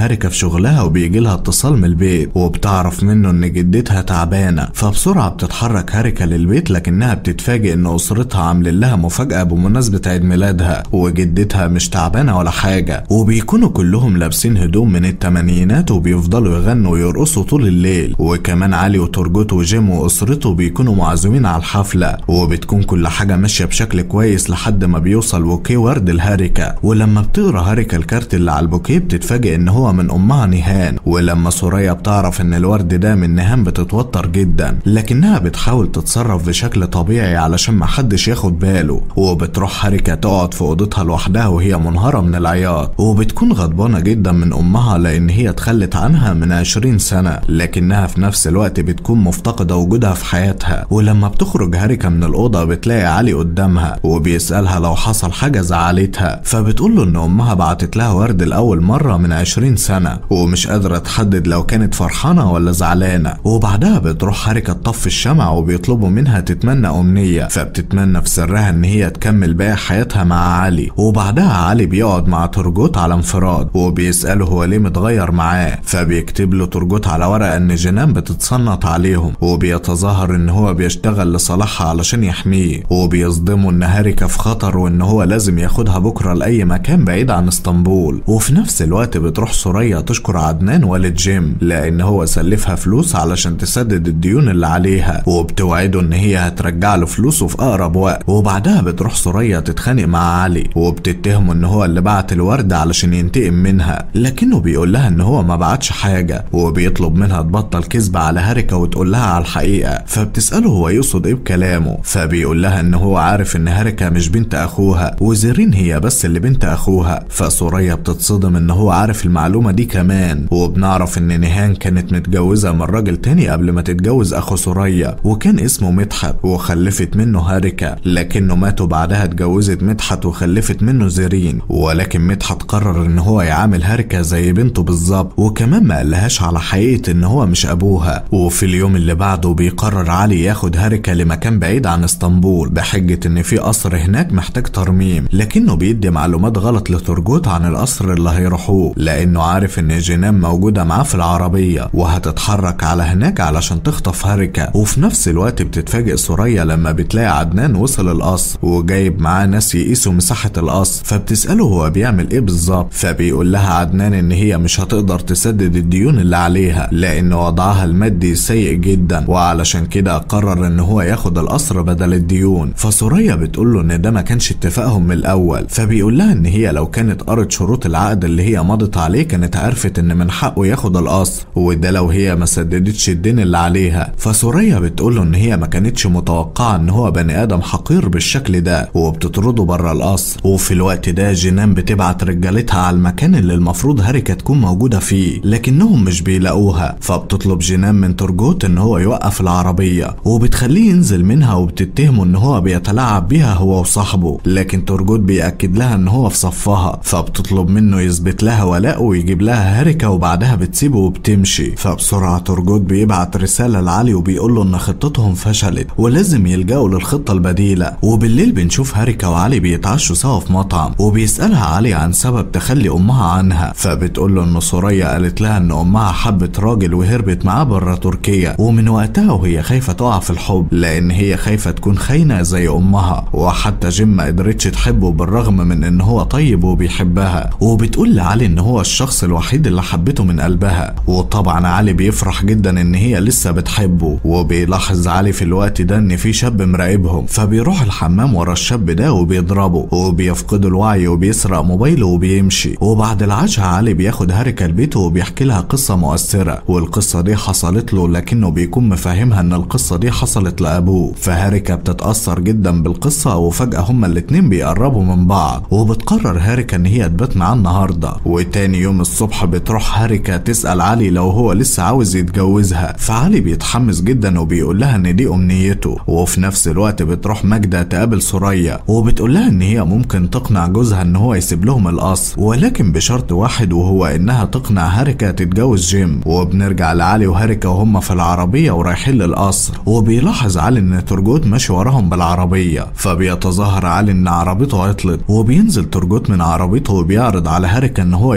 هاريكا في شغلها وبيجي لها اتصال من البيت وبتعرف منه ان جدتها تعبانه فبسرعه بتتحرك هاريكا للبيت لكنها بتتفاجئ ان اسرتها عاملين لها مفاجاه بمناسبه عيد ميلادها وجدتها مش تعبانه ولا حاجه وبيكونوا كلهم لابسين هدوم من التمانينات وبيفضلوا يغنوا ويرقصوا طول الليل وكمان علي وترجوت وجيم واسرته بيكونوا معزومين على الحفله وبتكون كل حاجه ماشيه بشكل كويس لحد ما بيوصل بوكيه ورد لهاريكا ولما بتقرا هاريكا الكارت اللي على البوكيه بتتفاجئ ان هو من امها نيهان ولما سوريا بتعرف ان الورد ده من نيهان بتتوتر جدا لكنها بتحاول تتصرف بشكل طبيعي علشان محدش ياخد باله وبتروح هاريكا تقعد في اوضتها لوحدها وهي منهارة من العياط وبتكون غضبانة جدا من امها لان هي اتخلت عنها من 20 سنة لكنها في نفس الوقت بتكون مفتقدة وجودها في حياتها ولما بتخرج هاريكا من الأوضة بتلاقي علي قدامها وبيسألها لو حصل حاجة زعلتها فبتقول له إن أمها بعتت لها ورد لأول مرة من 20 سنة ومش قادرة تحدد لو كانت فرحانة ولا زعلانة وبعدها بتروح هاريكا تطفي الشمع وبيطلبوا منها تتمنى أمنية فبتتمنى في سرها إن هي تكمل باقي حياتها مع علي وبعدها علي بيقعد مع ترجوت على انفراد وبيسأله هو ليه متغير معاه فبيكتب له ترجوت على ورقة إن جنان بتتصنت عليهم وبيتظاهر إن هو بيشتغل لصالحها علشان يحميه وبيصدمه إن هاريكا في خطر وإن هو لازم ياخدها بكرة لأي مكان بعيد عن اسطنبول وفي نفس الوقت بتروح سوريا تشكر عدنان والد جيم لأن هو سلفها فلوس علشان تسدد الديون اللي عليها وبتوعده إن هي هترجع له فلوسه في أقرب وقت وبعدها بتروح سوريا تتخانق مع علي وبتتهمه إن هو اللي بعت الورد علشان ينتقم منها لكنه بيقول لها إن هو ما بعتش حاجة وبيطلب منها تبطل كذب على هاريكا وتقول لها على الحقيقة فبتسأله هو يقصد إيه بكلامه فبيقول لها إن هو عارف إن هاريكا مش بنت أخوها وزيرين هي بس اللي بنت أخوها فسوريا بتتصدم إن هو عارف المعلومة دي كمان وبنعرف إن نيهان كانت متجوزة من راجل تاني قبل ما تتجوز أخو سوريا وكان اسمه مدحت وخلفت منه هاريكا لكنه ماتوا بعدها اتجوزت مدحت وخلفت منه زيرين ولكن مدحت قرر إن هو يعامل هاريكا زي بنته بالظبط وكمان ما قالهاش على حقيقة إن هو مش أبوها وفي اليوم اللي بعده بيقرر علي ياخد هاريكا لمكان بعيد عن اسطنبول بحجة إن في قصر هناك محتاج ترميم لكنه بيدي معلومات غلط لترجوت عن القصر اللي هيروحوه لأنه عارف إن جنان موجودة معاه في العربية وهتتحرك على هناك علشان تخطف هاريكا وفي نفس الوقت بتتفاجئ سوريا لما بتلاقي عدنان وصل القصر وجايب معاه ناس يقيسوا مساحة القصر فبتسأله هو بيعمل إيه بالظبط فبيقول لها عدنان إن هي مش هتقدر تسدد الديون اللي عليها لأن وضعها المادي سيء جدا وعلشان كده قرر إن هو ياخد القصر بدل الديون فسوريا بتقول له إن ده ما كانش اتفاقهم من الأول فبيقول لها إن هي لو كانت قرت شروط العقد اللي هي مضت عليه كانت عرفت إن من حقه ياخد القصر وده لو هي ما سددتش الدين اللي عليها فسوريا بتقول له إن هي ما كانتش متوقعة إن هو بني آدم حقير بالشكل ده وبتطرده بره القصر وفي الوقت ده جنان بتبعت رجالتها على المكان اللي المفروض هاريكا تكون موجودة فيه لكنهم مش بيلاقوها فبتطلب جنان من ترجوت إن هو يوقف العربية وبتخليه ينزل منها وبتتهمه إن هو بيتلاعب بيها هو وصاحبه لكن ترجوت بيأكد لها إن هو في صفها فبتطلب منه يثبت لها ولاءه ويجيب لها هاريكا وبعدها بتسيبه وبتمشي فبسرعة ترجوت بيبعت رسالة لعلي وبيقول له إن خطتهم فشلت ولازم يلجأوا للخطة البديلة وبالليل بنشوف هاريكا وعلي بيتعشوا سوا في مطعم وبيسألها علي عن سبب تخلي أمها عنها فبتقول له إن سوريا قالت لها إن أمها حبت راجل وهربت معاه بره تركيا ومن وقتها وهي خايفة تقع في الحب لأن هي خايفة تكون خاينة زي أمها وحتى جيم ما قدرتش تحبه بالرغم من إن هو طيب وبيحبها وبتقول لعلي إن هو الشخص الوحيد اللي حبته من قلبها وطبعا علي بيفرح جدا إن هي لسه بتحبه وبيلاحظ علي في الوقت ده إن في شاب مراقبهم فبيروح الحمام ورا الشاب ده وبيضربه وبيفقدوا الوعي وبيسرق موبايله وبيمشي وبعد العشاء علي بياخد هاريكا لبيته وبيحكي لها قصة مؤثرة والقصة دي حصلت له لكنه بيكون مفهمها ان القصة دي حصلت لأبوه فهاريكا بتتأثر جدا بالقصة وفجأة هما الاتنين بيقربوا من بعض وبتقرر هاريكا ان هي تبات معاه النهاردة وتاني يوم الصبح بتروح هاريكا تسأل علي لو هو لسه عاوز يتجوزها فعلي بيتحمس جدا وبيقول لها ان دي امنيته وفي نفس الوقت بتروح ماجدة تقابل سوريا وبتقول لها ان هي ممكن تقنع جوزها ان هو يسيب لهم القصر ولكن بشرط واحد وهو انها تقنع هاريكا تتجوز جيم وبنرجع لعلي وهاريكا وهم في العربية ورايحين للقصر وبيلاحظ علي ان ترجوت ماشي وراهم بالعربية فبيتظاهر علي ان عربيته عطلت وبينزل ترجوت من عربيته وبيعرض على هاريكا ان هو يوصلها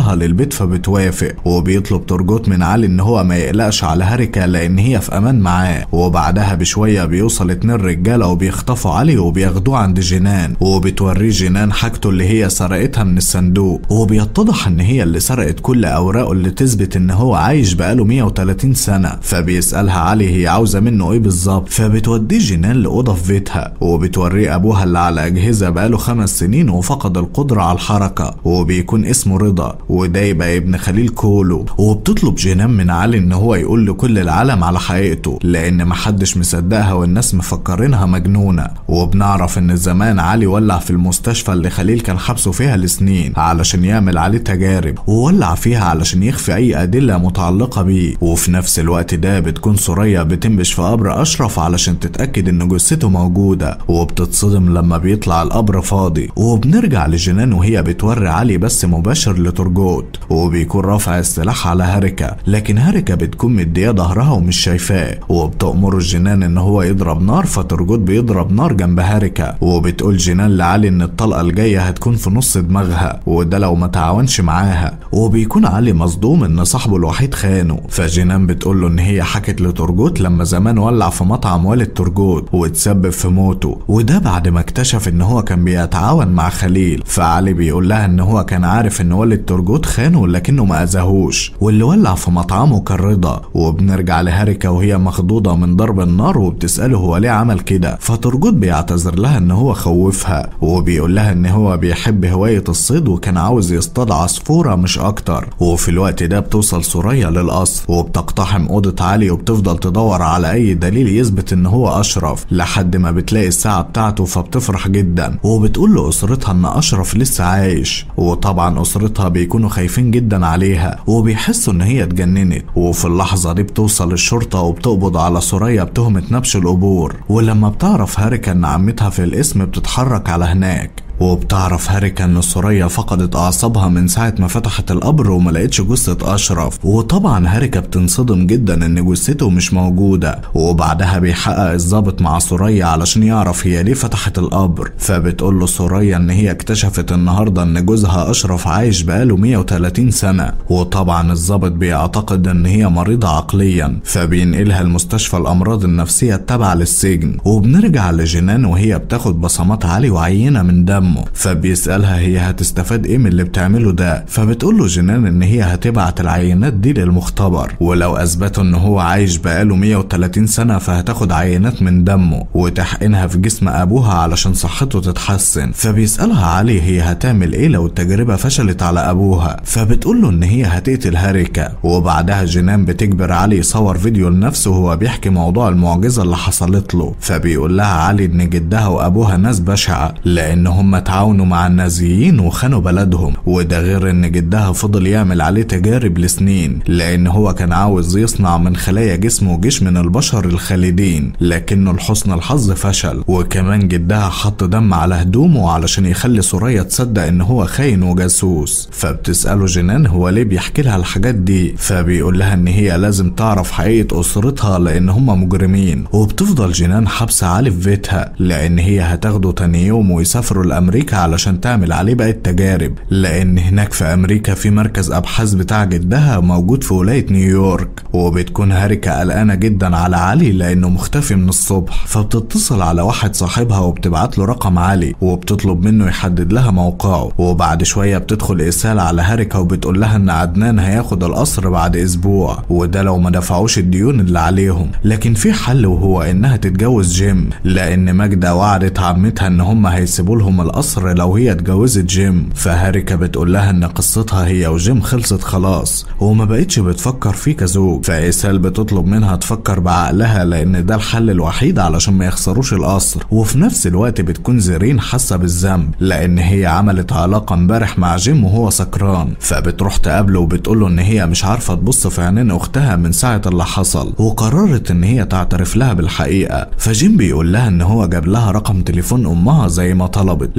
لها للبيت فبتوافق وبيطلب ترجوت من علي ان هو ما يقلقش على هاريكا لان هي في امان معاه وبعدها بشويه بيوصل اتنين رجاله وبيخطفوا علي وبياخدوه عند جنان وبتوريه جنان حاجته اللي هي سرقتها من الصندوق وبيتضح ان هي اللي سرقت كل اوراقه اللي تثبت ان هو عايش بقاله 130 سنه فبيسالها علي هي عاوزه منه ايه بالظبط فبتوديه جنان لاوضه في بيتها وبتوريه ابوها اللي على اجهزه بقاله خمس سنين وفقد القدره على الحركه وبيكون اسمه رضا وده يبقى ابن خليل كولو وبتطلب جنان من علي ان هو يقول لكل العالم على حقيقته لان محدش مصدقها والناس مفكرينها مجنونه وبنعرف ان زمان علي ولع في المستشفى اللي خليل كان حبسه فيها لسنين علشان يعمل عليه تجارب وولع فيها علشان يخفي اي ادله متعلقه بيه وفي نفس الوقت ده بتكون سوريا بتنبش في قبر اشرف علشان تتاكد ان جثته موجوده وبتتصدم لما بيطلع القبر فاضي وبنرجع لجنان وهي بتوري علي بس مباشر لترجوت وبيكون رافع السلاح على هاريكا لكن هاريكا بتكون مديه ظهرها ومش شايفاه وبتأمر الجنان ان هو يضرب نار فترجوت بيضرب نار جنب هاريكا وبتقول جنان لعلي ان الطلقه الجايه هتكون في نص دماغها وده لو ما تعاونش معاها وبيكون علي مصدوم ان صاحبه الوحيد خانه فجنان بتقول له ان هي حكت لترجوت لما زمان ولع في مطعم والد ترجوت وتسبب في موته وده بعد ما اكتشف ان هو كان بيتعاون مع خليل فعلي بيقول لها ان هو كان عارف ان والد ترجوت خانه لكنه ما اذاهوش واللي ولع في مطعمه كان رضا وبنرجع لهاريكا وهي مخضوضه من ضرب النار وبتساله هو ليه عمل كده فترجوت بيعتذر لها ان هو خوفها وبيقول لها ان هو بيحب هوايه الصيد وكان عاوز يصطاد عصفوره مش اكتر وفي الوقت ده بتوصل سوريا للقصر وبتقتحم اوضه علي وبتفضل تدور على اي دليل يثبت ان هو اشرف لحد ما بتلاقي الساعه بتاعته فبتفرح جدا وبتقول لاسرتها ان اشرف لسه عايش وطبعا اسرتها بيكونوا خايفين جدا عليها وبيحسوا ان هي اتجننت وفي اللحظه دي بتوصل الشرطه وبتقبض على سوريا بتهمه نبش القبور ولما بتعرف هاريكا ان عمتها في الاسم بتتحرك على هناك وبتعرف هاريكا ان سوريا فقدت اعصابها من ساعه ما فتحت القبر وما لقتش جثه اشرف وطبعا هاريكا بتنصدم جدا ان جثته مش موجوده وبعدها بيحقق الضابط مع سوريا علشان يعرف هي ليه فتحت القبر فبتقول له سوريا ان هي اكتشفت النهارده ان جوزها اشرف عايش بقاله 130 سنه وطبعا الضابط بيعتقد ان هي مريضه عقليا فبينقلها لمستشفى الامراض النفسيه التابعه للسجن وبنرجع لجنان وهي بتاخد بصمات علي وعينه من دم دمه فبيسألها هي هتستفاد ايه من اللي بتعمله ده فبتقول له جنان ان هي هتبعت العينات دي للمختبر ولو اثبتوا ان هو عايش بقاله 130 سنة فهتاخد عينات من دمه وتحقنها في جسم ابوها علشان صحته تتحسن فبيسألها علي هي هتعمل ايه لو التجربة فشلت على ابوها فبتقول له ان هي هتقتل هاريكا وبعدها جنان بتجبر علي يصور فيديو لنفسه وهو بيحكي موضوع المعجزة اللي حصلت له فبيقول لها علي ان جدها وابوها ناس بشعة لان هم تعاونوا مع النازيين وخانوا بلدهم وده غير ان جدها فضل يعمل عليه تجارب لسنين لان هو كان عاوز يصنع من خلايا جسمه جيش من البشر الخالدين لكنه لحسن الحظ فشل وكمان جدها حط دم على هدومه علشان يخلي سوريا تصدق ان هو خاين وجاسوس فبتسأله جنان هو ليه بيحكي لها الحاجات دي فبيقول لها ان هي لازم تعرف حقيقة اسرتها لان هم مجرمين وبتفضل جنان حابسة علي في بيتها لان هي هتاخده تاني يوم ويسافروا لامريكا علشان تعمل عليه بقى التجارب لان هناك في امريكا في مركز ابحاث بتاع جدها موجود في ولاية نيويورك وبتكون هاريكا قلقانة جدا على علي لانه مختفي من الصبح فبتتصل على واحد صاحبها وبتبعت له رقم علي وبتطلب منه يحدد لها موقعه وبعد شوية بتدخل إرسال على هاريكا وبتقول لها إن عدنان هياخد القصر بعد أسبوع وده لو ما دفعوش الديون اللي عليهم لكن في حل وهو إنها تتجوز جيم لأن ماجدة وعدت عمتها إن هم هيسيبوا لهم القصر لو هي اتجوزت جيم فهاريكا بتقول لها إن قصتها هي وجيم خلصت خلاص وما بقتش بتفكر فيه كزوج فإيسال بتطلب منها تفكر بعقلها لأن ده الحل الوحيد علشان ما يخسروش القصر وفي نفس الوقت بتكون زيرين حاسة بالذنب لأن هي عملت علاقة امبارح مع جيم وهو سكران فبتروح تقابله وبتقوله ان هي مش عارفة تبص في عينين اختها من ساعة اللي حصل وقررت ان هي تعترف لها بالحقيقة فجيم بيقول لها ان هو جاب لها رقم تليفون امها زي ما طلبت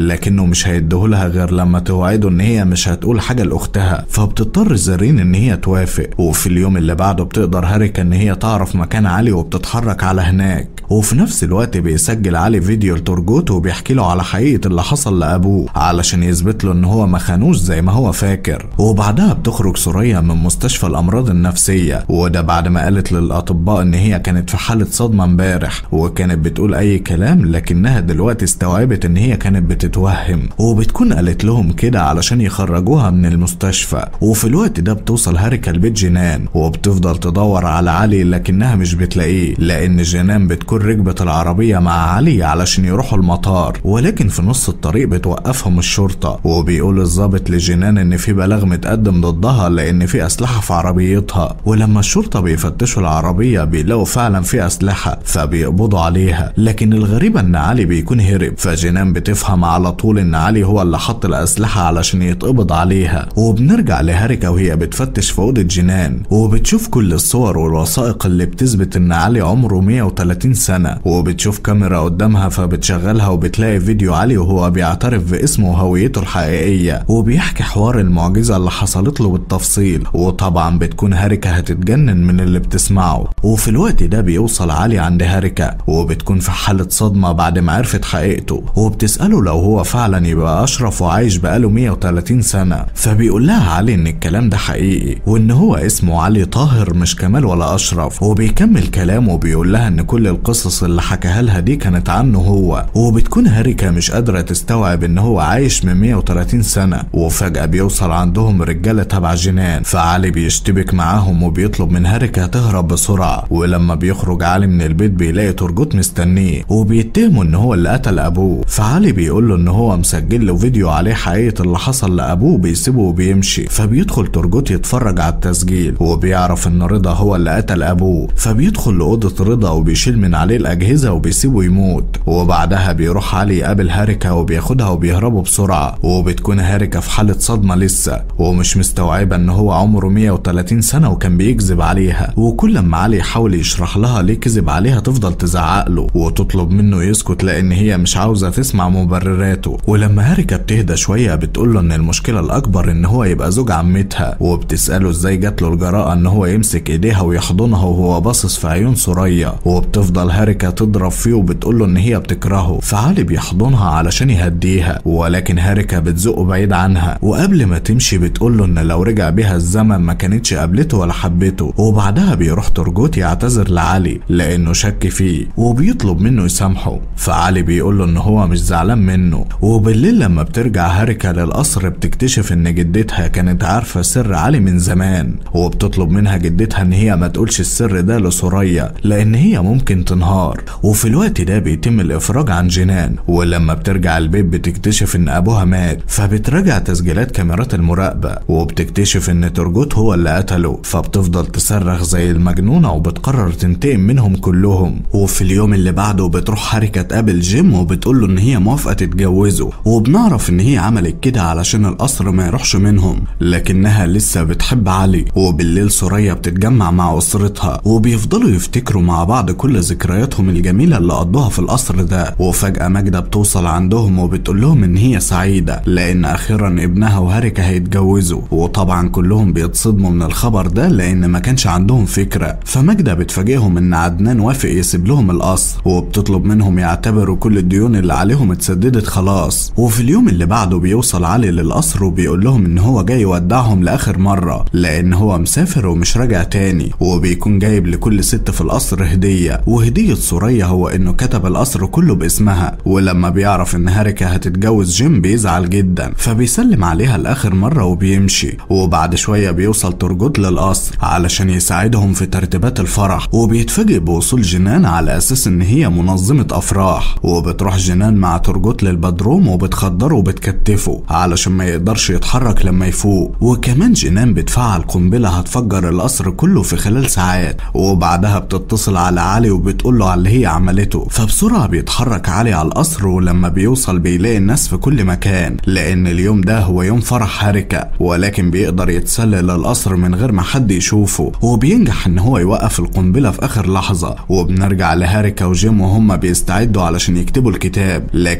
لكنه مش هيديهولها غير لما توعده ان هي مش هتقول حاجة لاختها فبتضطر زرين ان هي توافق وفي اليوم اللي بعده بتقدر هاريكا ان هي تعرف مكان علي وبتتحرك على هناك وفي نفس الوقت بيسجل علي فيديو لتورجوت وبيحكي له على حقيقة اللي حصل لأبوه علشان يثبت له إن هو ما خانوش زي ما هو فاكر وبعدها بتخرج سوريا من مستشفى الأمراض النفسية وده بعد ما قالت للأطباء إن هي كانت في حالة صدمة امبارح وكانت بتقول أي كلام لكنها دلوقتي استوعبت إن هي كانت بتتوهم وبتكون قالت لهم كده علشان يخرجوها من المستشفى وفي الوقت ده بتوصل هاريكا لبيت جنان وبتفضل تدور على علي لكنها مش بتلاقيه لأن جنان بتكون ركبت العربية مع علي علشان يروحوا المطار ولكن في نص الطريق بتوقفهم الشرطة وبيقول الضابط لجنان إن في بلاغ متقدم ضدها لأن في أسلحة في عربيتها ولما الشرطة بيفتشوا العربية بيلاقوا فعلا في أسلحة فبيقبضوا عليها لكن الغريب إن علي بيكون هرب فجنان بتفهم على طول إن علي هو اللي حط الأسلحة علشان يتقبض عليها وبنرجع لهاريكا وهي بتفتش في أوضة جنان وبتشوف كل الصور والوثائق اللي بتثبت إن علي عمره 130 سنة وبتشوف كاميرا قدامها فبتشغلها وبتلاقي فيديو علي وهو بيعترف باسمه وهويته الحقيقية وبيحكي حوار المعجزة اللي حصلت له بالتفصيل وطبعا بتكون هاريكا هتتجنن من اللي بتسمعه وفي الوقت ده بيوصل علي عند هاريكا وبتكون في حالة صدمة بعد ما عرفت حقيقته وبتسأله لو هو فعلا يبقى أشرف وعايش بقاله 130 سنة فبيقول لها علي إن الكلام ده حقيقي وإن هو اسمه علي طاهر مش كمال ولا أشرف وبيكمل كلامه وبيقول لها إن كل القصص اللي حكاها لها دي كانت عنه هو وبتكون هاريكا مش قادرة تستوعب إن هو عايش من 130 سنة وفجأة بيوصل عندهم رجالة تبع جنان فعلي بيشتبك معاهم وبيطلب من هاريكا تهرب بسرعة ولما بيخرج علي من البيت بيلاقي ترجوت مستنيه وبيتهمه إن هو اللي قتل أبوه فعلي بيقول له إن هو مسجل له فيديو عليه حقيقة اللي حصل لأبوه بيسيبه وبيمشي فبيدخل ترجوت يتفرج على التسجيل وبيعرف إن رضا هو اللي قتل أبوه فبيدخل لأوضة رضا وبيشيل من عليه الأجهزة وبيسيبه يموت وبعدها بيروح علي يقابل هاريكا وبياخدها وبيهربوا بسرعة وبتكون هاريكا في حالة صدمة لسه ومش مستوعبة إن هو عمره 130 سنة وكان بيكذب عليها وكل ما علي يحاول يشرح لها ليه كذب عليها تفضل تزعق له وتطلب منه يسكت لأن هي مش عاوزة تسمع مبرراته ولما هاريكا بتهدى شوية بتقول له إن المشكلة الأكبر إن هو يبقى زوج عمتها وبتسأله إزاي جات له الجراءة إن هو يمسك إيديها ويحضنها وهو باصص في عيون سوريا وبتفضل هاريكا تضرب فيه وبتقول له إن هي بتكرهه فعلي بيحضنها علشان يهديها ولكن هاريكا بتزقه بعيد عنها وقبل ما تمشي بتقول له إن لو رجع بيها الزمن ما كانتش قابلته ولا حبته وبعدها بيروح ترجوت يعتذر لعلي لأنه شك فيه وبيطلب منه يسامحه فعلي بيقول له إن هو مش زعلان منه وبالليل لما بترجع هاريكا للقصر بتكتشف إن جدتها كانت عارفة سر علي من زمان وبتطلب منها جدتها إن هي ما تقولش السر ده لسوريا لأن هي ممكن تنهار وفي الوقت ده بيتم الإفراج عن جنان ولما بترجع البيت بتكتشف إن أبوها مات فبتراجع تسجيلات كاميرات المراقبة وبتكتشف إن ترجوت هو اللي قتله فبتفضل تصرخ زي المجنونة وبتقرر تنتقم منهم كلهم وفي اليوم اللي بعده بتروح هاريكا تقابل جيم وبتقول له إن هي موافقة تتجوزه وبنعرف إن هي عملت كده علشان القصر ما يروحش منهم لكنها لسه بتحب علي وبالليل سوريا بتتجمع مع أسرتها وبيفضلوا يفتكروا مع بعض كل ذكرياتهم الجميلة اللي قضوها في القصر ده وفجأة ماجدة بتوصل عندهم وبتقول لهم إن هي سعيدة لأن أخيرا ابنها وهاريكا هيتجوزوا وطبعا كلهم بيتصدموا من الخبر ده لأن ما كانش عندهم فكرة فماجدة بتفاجئهم إن عدنان وافق يسيب لهم القصر وبتطلب منهم يعتبروا كل الديون اللي عليهم اتسددت خلاص وفي اليوم اللي بعده بيوصل علي للقصر وبيقول لهم إن هو جاي يودعهم لآخر مرة لأن هو مسافر ومش راجع تاني وبيكون جايب لكل ست في القصر هدية وهدية سوريا هو إنه كتب القصر كله باسمها ولما بيعرف إن هاريكا هتتجوز جيم بيزعل جدا فبيسلم عليها لآخر مرة وبيمشي وبعد شوية بيوصل ترجوت للقصر علشان يساعدهم في ترتيبات الفرح وبيتفاجئ بوصول جنان على أساس إن هي منظمة أفراح وبتروح جنان مع ترجوت للبدروم وبتخدره وبتكتفه علشان ما يقدرش يتحرك لما يفوق وكمان جنان بتفعل قنبلة هتفجر القصر كله في خلال ساعات وبعدها بتتصل على علي وبتقول له على اللي هي عملته فبسرعة بيتحرك علي على القصر ولما بيوصل بيلاقي الناس في كل مكان لأن اليوم ده هو يوم فرح هاريكا ولكن بيقدر يتسلل القصر من غير ما حد يشوفه وبينجح ان هو يوقف القنبلة في اخر لحظة وبنرجع لهاريكا وجيم وهم بيستعدوا علشان يكتبوا الكتاب لكن فجأة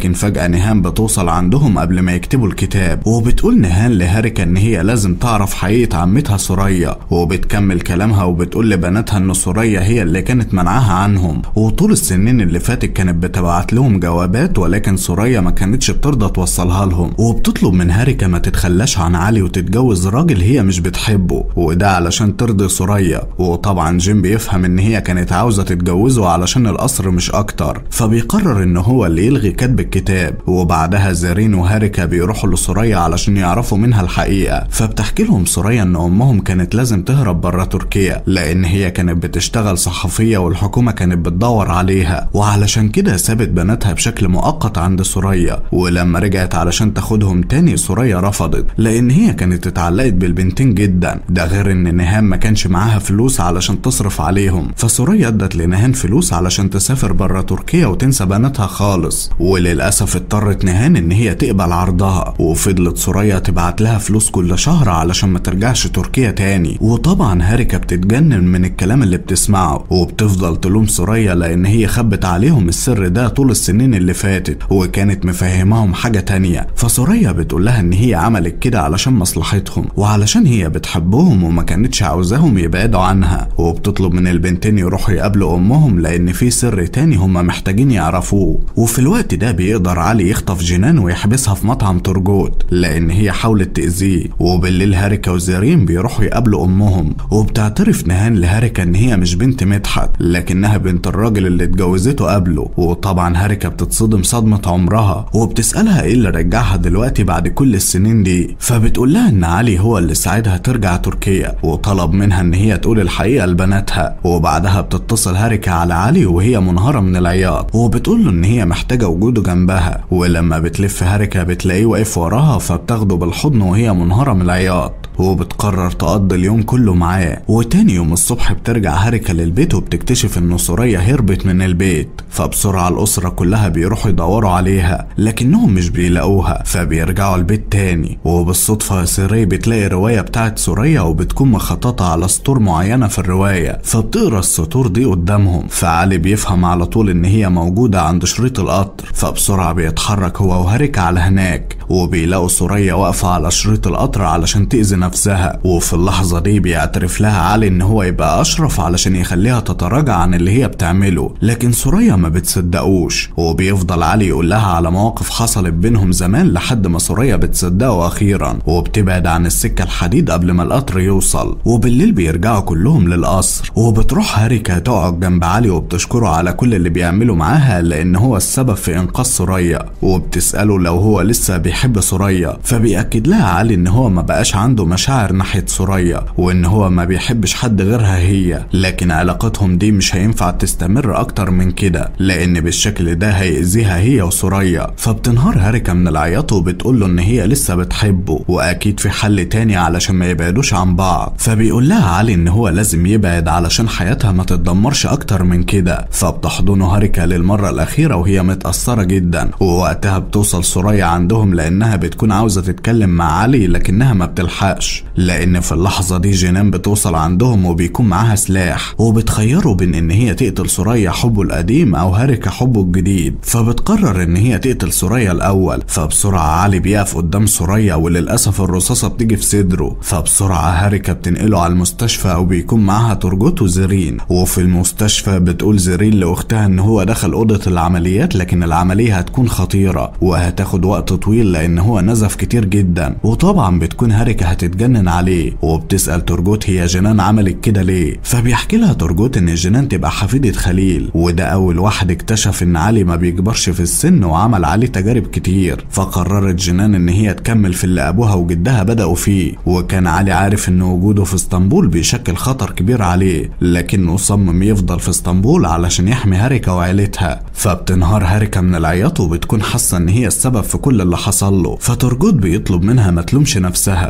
وفجأة نهان بتوصل عندهم قبل ما يكتبوا الكتاب وبتقول نهان لهاريكا ان هي لازم تعرف حقيقة عمتها سوريا وبتكمل كلامها وبتقول لبناتها ان سوريا هي اللي كانت منعاها عنهم وطول السنين اللي فاتت كانت بتبعت لهم جوابات ولكن سوريا ما كانتش بترضى توصلها لهم وبتطلب من هاريكا ما تتخلاش عن علي وتتجوز راجل هي مش بتحبه وده علشان ترضي سوريا وطبعا جيم بيفهم ان هي كانت عاوزة تتجوزه علشان القصر مش اكتر فبيقرر ان هو اللي يلغي كتب الكتاب وبعدها زارين وهاريكا بيروحوا لسوريا علشان يعرفوا منها الحقيقة فبتحكي لهم سوريا ان امهم كانت لازم تهرب بره تركيا لان هي كانت بتشتغل صحفية والحكومة كانت بتدور عليها وعلشان كده سابت بناتها بشكل مؤقت عند سوريا ولما رجعت علشان تاخدهم تاني سوريا رفضت لان هي كانت اتعلقت بالبنتين جدا ده غير ان نهان ما كانش معاها فلوس علشان تصرف عليهم فسوريا ادت لنهان فلوس علشان تسافر بره تركيا وتنسى بناتها خالص وللاسف اضطرت نهان ان هي تقبل عرضها وفضلت سوريا تبعت لها فلوس كل شهر علشان ما ترجعش تركيا تاني وطبعا هاريكا بتتجنن من الكلام اللي بتسمعه وبتفضل تلوم سوريا لان هي خبت عليهم السر ده طول السنين اللي فاتت وكانت مفهماهم حاجة تانية فسوريا بتقول لها ان هي عملت كده علشان مصلحتهم وعلشان هي بتحبهم وما كانتش عاوزاهم يبعدوا عنها وبتطلب من البنتين يروحوا يقابلوا امهم لان في سر تاني هم محتاجين يعرفوه وفي الوقت ده بيقدر علي يخطف جنان ويحبسها في مطعم ترجوت لان هي حاولت تأذيه وبالليل هاريكا وزيرين بيروحوا يقابلوا امهم وبتعترف نهان لهاريكا ان هي مش بنت مدحت لكنها بنت الراجل اللي اتجوزته قبله وطبعا هاريكا بتتصدم صدمة عمرها وبتسألها ايه اللي رجعها دلوقتي بعد كل السنين دي فبتقول لها ان علي هو اللي ساعدها ترجع تركيا وطلب منها ان هي تقول الحقيقة لبناتها وبعدها بتتصل هاريكا على علي وهي منهارة من العياط وبتقول له ان هي محتاجة وجوده جنبها ولما بتلف هاريكا بتلاقيه واقف وراها فبتاخده بالحضن وهي منهارة من العياط وبتقرر تقضي اليوم كله معاه وتاني يوم الصبح بترجع هاريكا للبيت وبتكتشف ان سوريا هربت من البيت فبسرعة الأسرة كلها بيروحوا يدوروا عليها لكنهم مش بيلاقوها فبيرجعوا البيت تاني وبالصدفة سيري بتلاقي رواية بتاعت سوريا وبتكون مخططة على سطور معينة في الرواية فبتقرا السطور دي قدامهم فعلي بيفهم على طول ان هي موجودة عند شريط القطر فبسرعة بيتحرك هو وهاريكا على هناك وبيلاقوا سوريا واقفة على شريط القطر علشان تأذي نفسها وفي اللحظة دي بيعترف لها علي ان هو يبقى اشرف علشان يخليها تتراجع عن اللي هي بتعمله لكن سوريا ما بتصدقوش وبيفضل علي يقول لها على مواقف حصلت بينهم زمان لحد ما سوريا بتصدقه اخيرا وبتبعد عن السكة الحديد قبل ما القطر يوصل وبالليل بيرجعوا كلهم للقصر وبتروح هاريكا تقعد جنب علي وبتشكره على كل اللي بيعمله معاها لان هو السبب في انقاذ سوريا وبتسأله لو هو لسه بيحب سوريا فبيأكد لها علي ان هو ما بقاش عنده مشاعر ناحية سوريا وان هو ما بيحبش حد غيرها هي لكن علاقتهم دي مش هينفع تستمر اكتر من كده لان بالشكل ده هيأذيها هي وسوريا فبتنهار هاريكا من العياط وبتقول له ان هي لسه بتحبه واكيد في حل تاني علشان ما يبعدوش عن بعض فبيقول لها علي ان هو لازم يبعد علشان حياتها ما تتدمرش اكتر من كده فبتحضنه هاريكا للمرة الاخيرة وهي متأثرة جدا ووقتها بتوصل سوريا عندهم لانها بتكون عاوزة تتكلم مع علي لكنها ما بتلحقش لان في اللحظة دي جنان بتوصل عندهم وبيكون معاها سلاح وبتخيره بين ان هي تقتل سوريا حبه القديم او هاريكا حبه الجديد فبتقرر ان هي تقتل سوريا الاول فبسرعة علي بيقف قدام سوريا وللاسف الرصاصة بتيجي في صدره فبسرعة هاريكا بتنقله على المستشفى وبيكون معاها ترجوت وزيرين وفي المستشفى بتقول زيرين لاختها ان هو دخل اوضة العمليات لكن العملية هتكون خطيرة وهتاخد وقت طويل لان هو نزف كتير جدا وطبعا بتكون هاريكا هتتجنن عليه وبتسأل ترجوت هي جنان عملت كده ليه فبيحكي لها ترجوت ان جنان تبقى حفيدة خليل وده اول واحد اكتشف ان علي ما بيكبرش في السن وعمل عليه تجارب كتير فقررت جنان ان هي تكمل في اللي ابوها وجدها بدأوا فيه وكان علي عارف ان وجوده في اسطنبول بيشكل خطر كبير عليه لكنه صمم يفضل في اسطنبول علشان يحمي هاريكا وعيلتها فبتنهار هاريكا من العياط وبتكون حاسه ان هي السبب في كل اللي حصل له فترجوت بيطلب منها ما تلومش نفسها وبيقول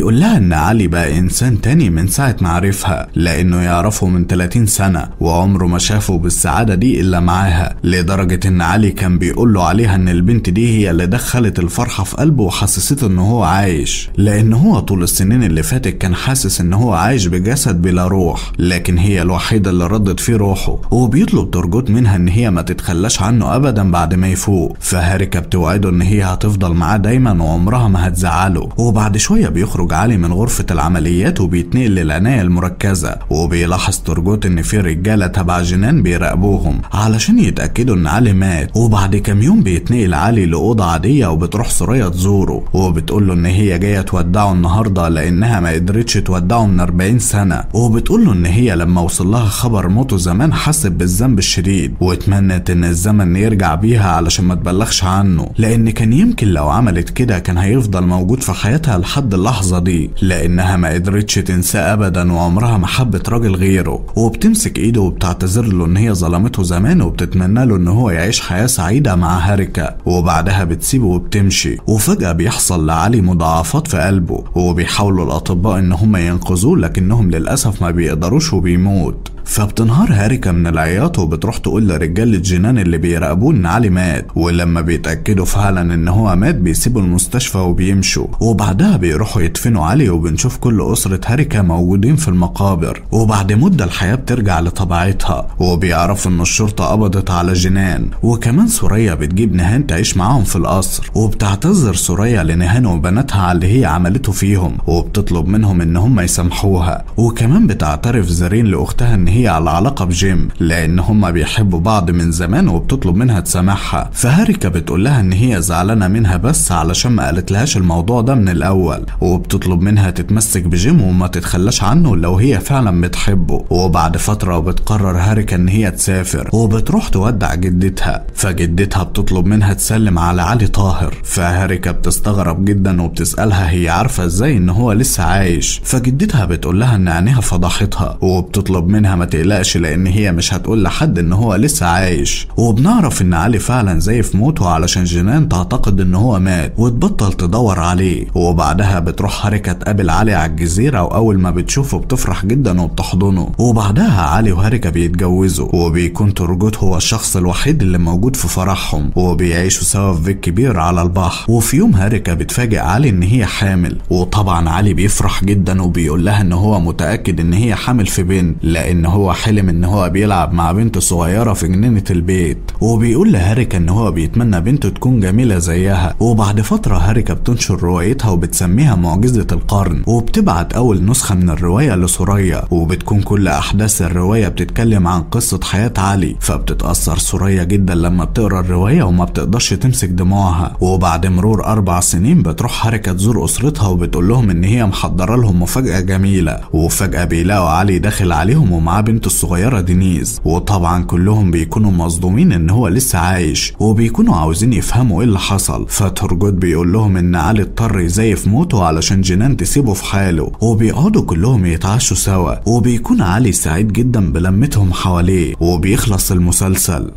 وبيقول لها ان علي بقى انسان تاني من ساعة ما عرفها لانه يعرفه من 30 سنة وعمره ما شافه بالسعادة دي الا معاها لدرجة ان علي كان بيقول له عليها ان البنت دي هي اللي دخلت الفرحة في قلبه وحسسته ان هو عايش لان هو طول السنين اللي فاتت كان حاسس ان هو عايش بجسد بلا روح لكن هي الوحيدة اللي ردت فيه روحه وبيطلب ترجوت منها ان هي ما تتخلاش عنه ابدا بعد ما يفوق فهاركة بتوعده ان هي هتفضل معاه دايما وعمرها ما هتزعله وبعد شوية بيخرج علي من غرفة العمليات وبيتنقل للعناية المركزة وبيلاحظ ترجوت ان في رجالة تبع جنان بيراقبوهم علشان يتأكدوا ان علي مات وبعد كام يوم بيتنقل علي لأوضة عادية وبتروح سوريا تزوره وبتقول له ان هي جاية تودعه النهاردة لانها ما قدرتش تودعه من 40 سنة وبتقول له ان هي لما وصل لها خبر موته زمان حست بالذنب الشديد واتمنت ان الزمن يرجع بيها علشان ما تبلغش عنه لان كان يمكن لو عملت كده كان هيفضل موجود في حياتها لحد اللحظة دي لانها ما قدرتش تنساه ابدا وعمرها ما حبت راجل غيره وبتمسك ايده وبتعتذر له ان هي ظلمته زمان وبتتمنى له ان هو يعيش حياة سعيدة مع هاركا وبعدها بتسيبه وبتمشي وفجأة بيحصل لعلي مضاعفات في قلبه وبيحاولوا الاطباء ان هم ينقذوه لكنهم للاسف ما بيقدروش وبيموت فبتنهار هاركا من العياط وبتروح تقول لرجالة جنان اللي بيراقبوه ان علي مات ولما بيتأكدوا فعلا ان هو مات بيسيبوا المستشفى وبيمشوا وبعدها بيروحوا يدفنوا علي وبنشوف كل أسرة هاركا موجودين في المقابر وبعد مدة الحياة بترجع لطبيعتها وبيعرفوا ان الشرطة قبضت على جنان وكمان سوريا بتجيب نهان تعيش معاهم في القصر وبتعتذر سوريا لنهان وبناتها على اللي هي عملته فيهم وبتطلب منهم ان هم يسامحوها وكمان بتعترف زارين لاختها ان هي على علاقة بجيم لان هما بيحبوا بعض من زمان وبتطلب منها تسامحها فهاركا بتقول لها ان هي زعلانة منها بس علشان ما قالتلهاش الموضوع ده من الاول وبتطلب منها تتمسك بجيم وما تتخلاش عنه لو هي فعلا بتحبه وبعد فترة بتقرر هاركا ان هي تسافر وبتروح تودع جدتها فجدتها بتطلب منها تسلم على علي طاهر فهاركا بتستغرب جدا وبتسألها هي عارفة ازاي ان هو لسه عايش فجدتها بتقول لها ان عينيها فضحتها وبتطلب منها ما تقلقش لان هي مش هتقول لحد ان هو لسه عايش وبنعرف ان علي فعلا زي في موته علشان جنان تعتقد ان هو مات وتبطل تدور عليه وبعدها بتروح هاركا تقابل علي على الجزيرة واول ما بتشوفه بتفرح جدا وبتحضنه وبعدها علي وهاركا بيتجوزوا وبيكون ترجوت هو الشخص الوحيد اللي موجود في فرحهم وبيعيشوا سوا في بيت كبير على البحر وفي يوم هاركا بتفاجئ علي ان هي حامل وطبعا علي بيفرح جدا وبيقول لها ان هو متأكد ان هي حامل في بنت لان هو حلم ان هو بيلعب مع بنت صغيرة في جنينة البيت وبيقول لهاركا ان هو بيتمنى بنته تكون جميلة زيها وبعد فترة هاركا بتنشر روايتها وبتسميها معجزة القرن وبتبعت اول نسخة من الرواية لسوريا وبتكون كل احداث الرواية بتتكلم عن قصة حياة علي فبتتأثر سوريا جدا لما بتقرا الرواية وما بتقدرش تمسك دموعها وبعد مرور اربع سنين بتروح هاركا تزور اسرتها وبتقول لهم ان هي محضرة لهم مفاجأة جميلة وفجأة بيلاقوا علي داخل عليهم ومعاه بنته الصغيرة دينيز وطبعا كلهم بيكونوا مصدومين ان هو لسه عايش وبيكونوا عاوزين يفهموا ايه اللي حصل فترجوت بيقول لهم ان علي اضطر يزيف موته علشان جنان تسيبه في حاله وبيقعدوا كلهم يتعشوا سوا وبيكون علي سعيد جدا بلمتهم حواليه وبيخلص المسلسل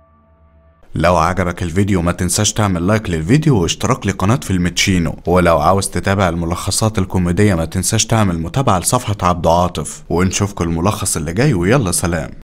لو عجبك الفيديو ما تنساش تعمل لايك للفيديو واشتراك لقناة فيلم تشينو ولو عاوز تتابع الملخصات الكوميدية ما تنساش تعمل متابعة لصفحة عبد عاطف ونشوفكم الملخص اللي جاي ويلا سلام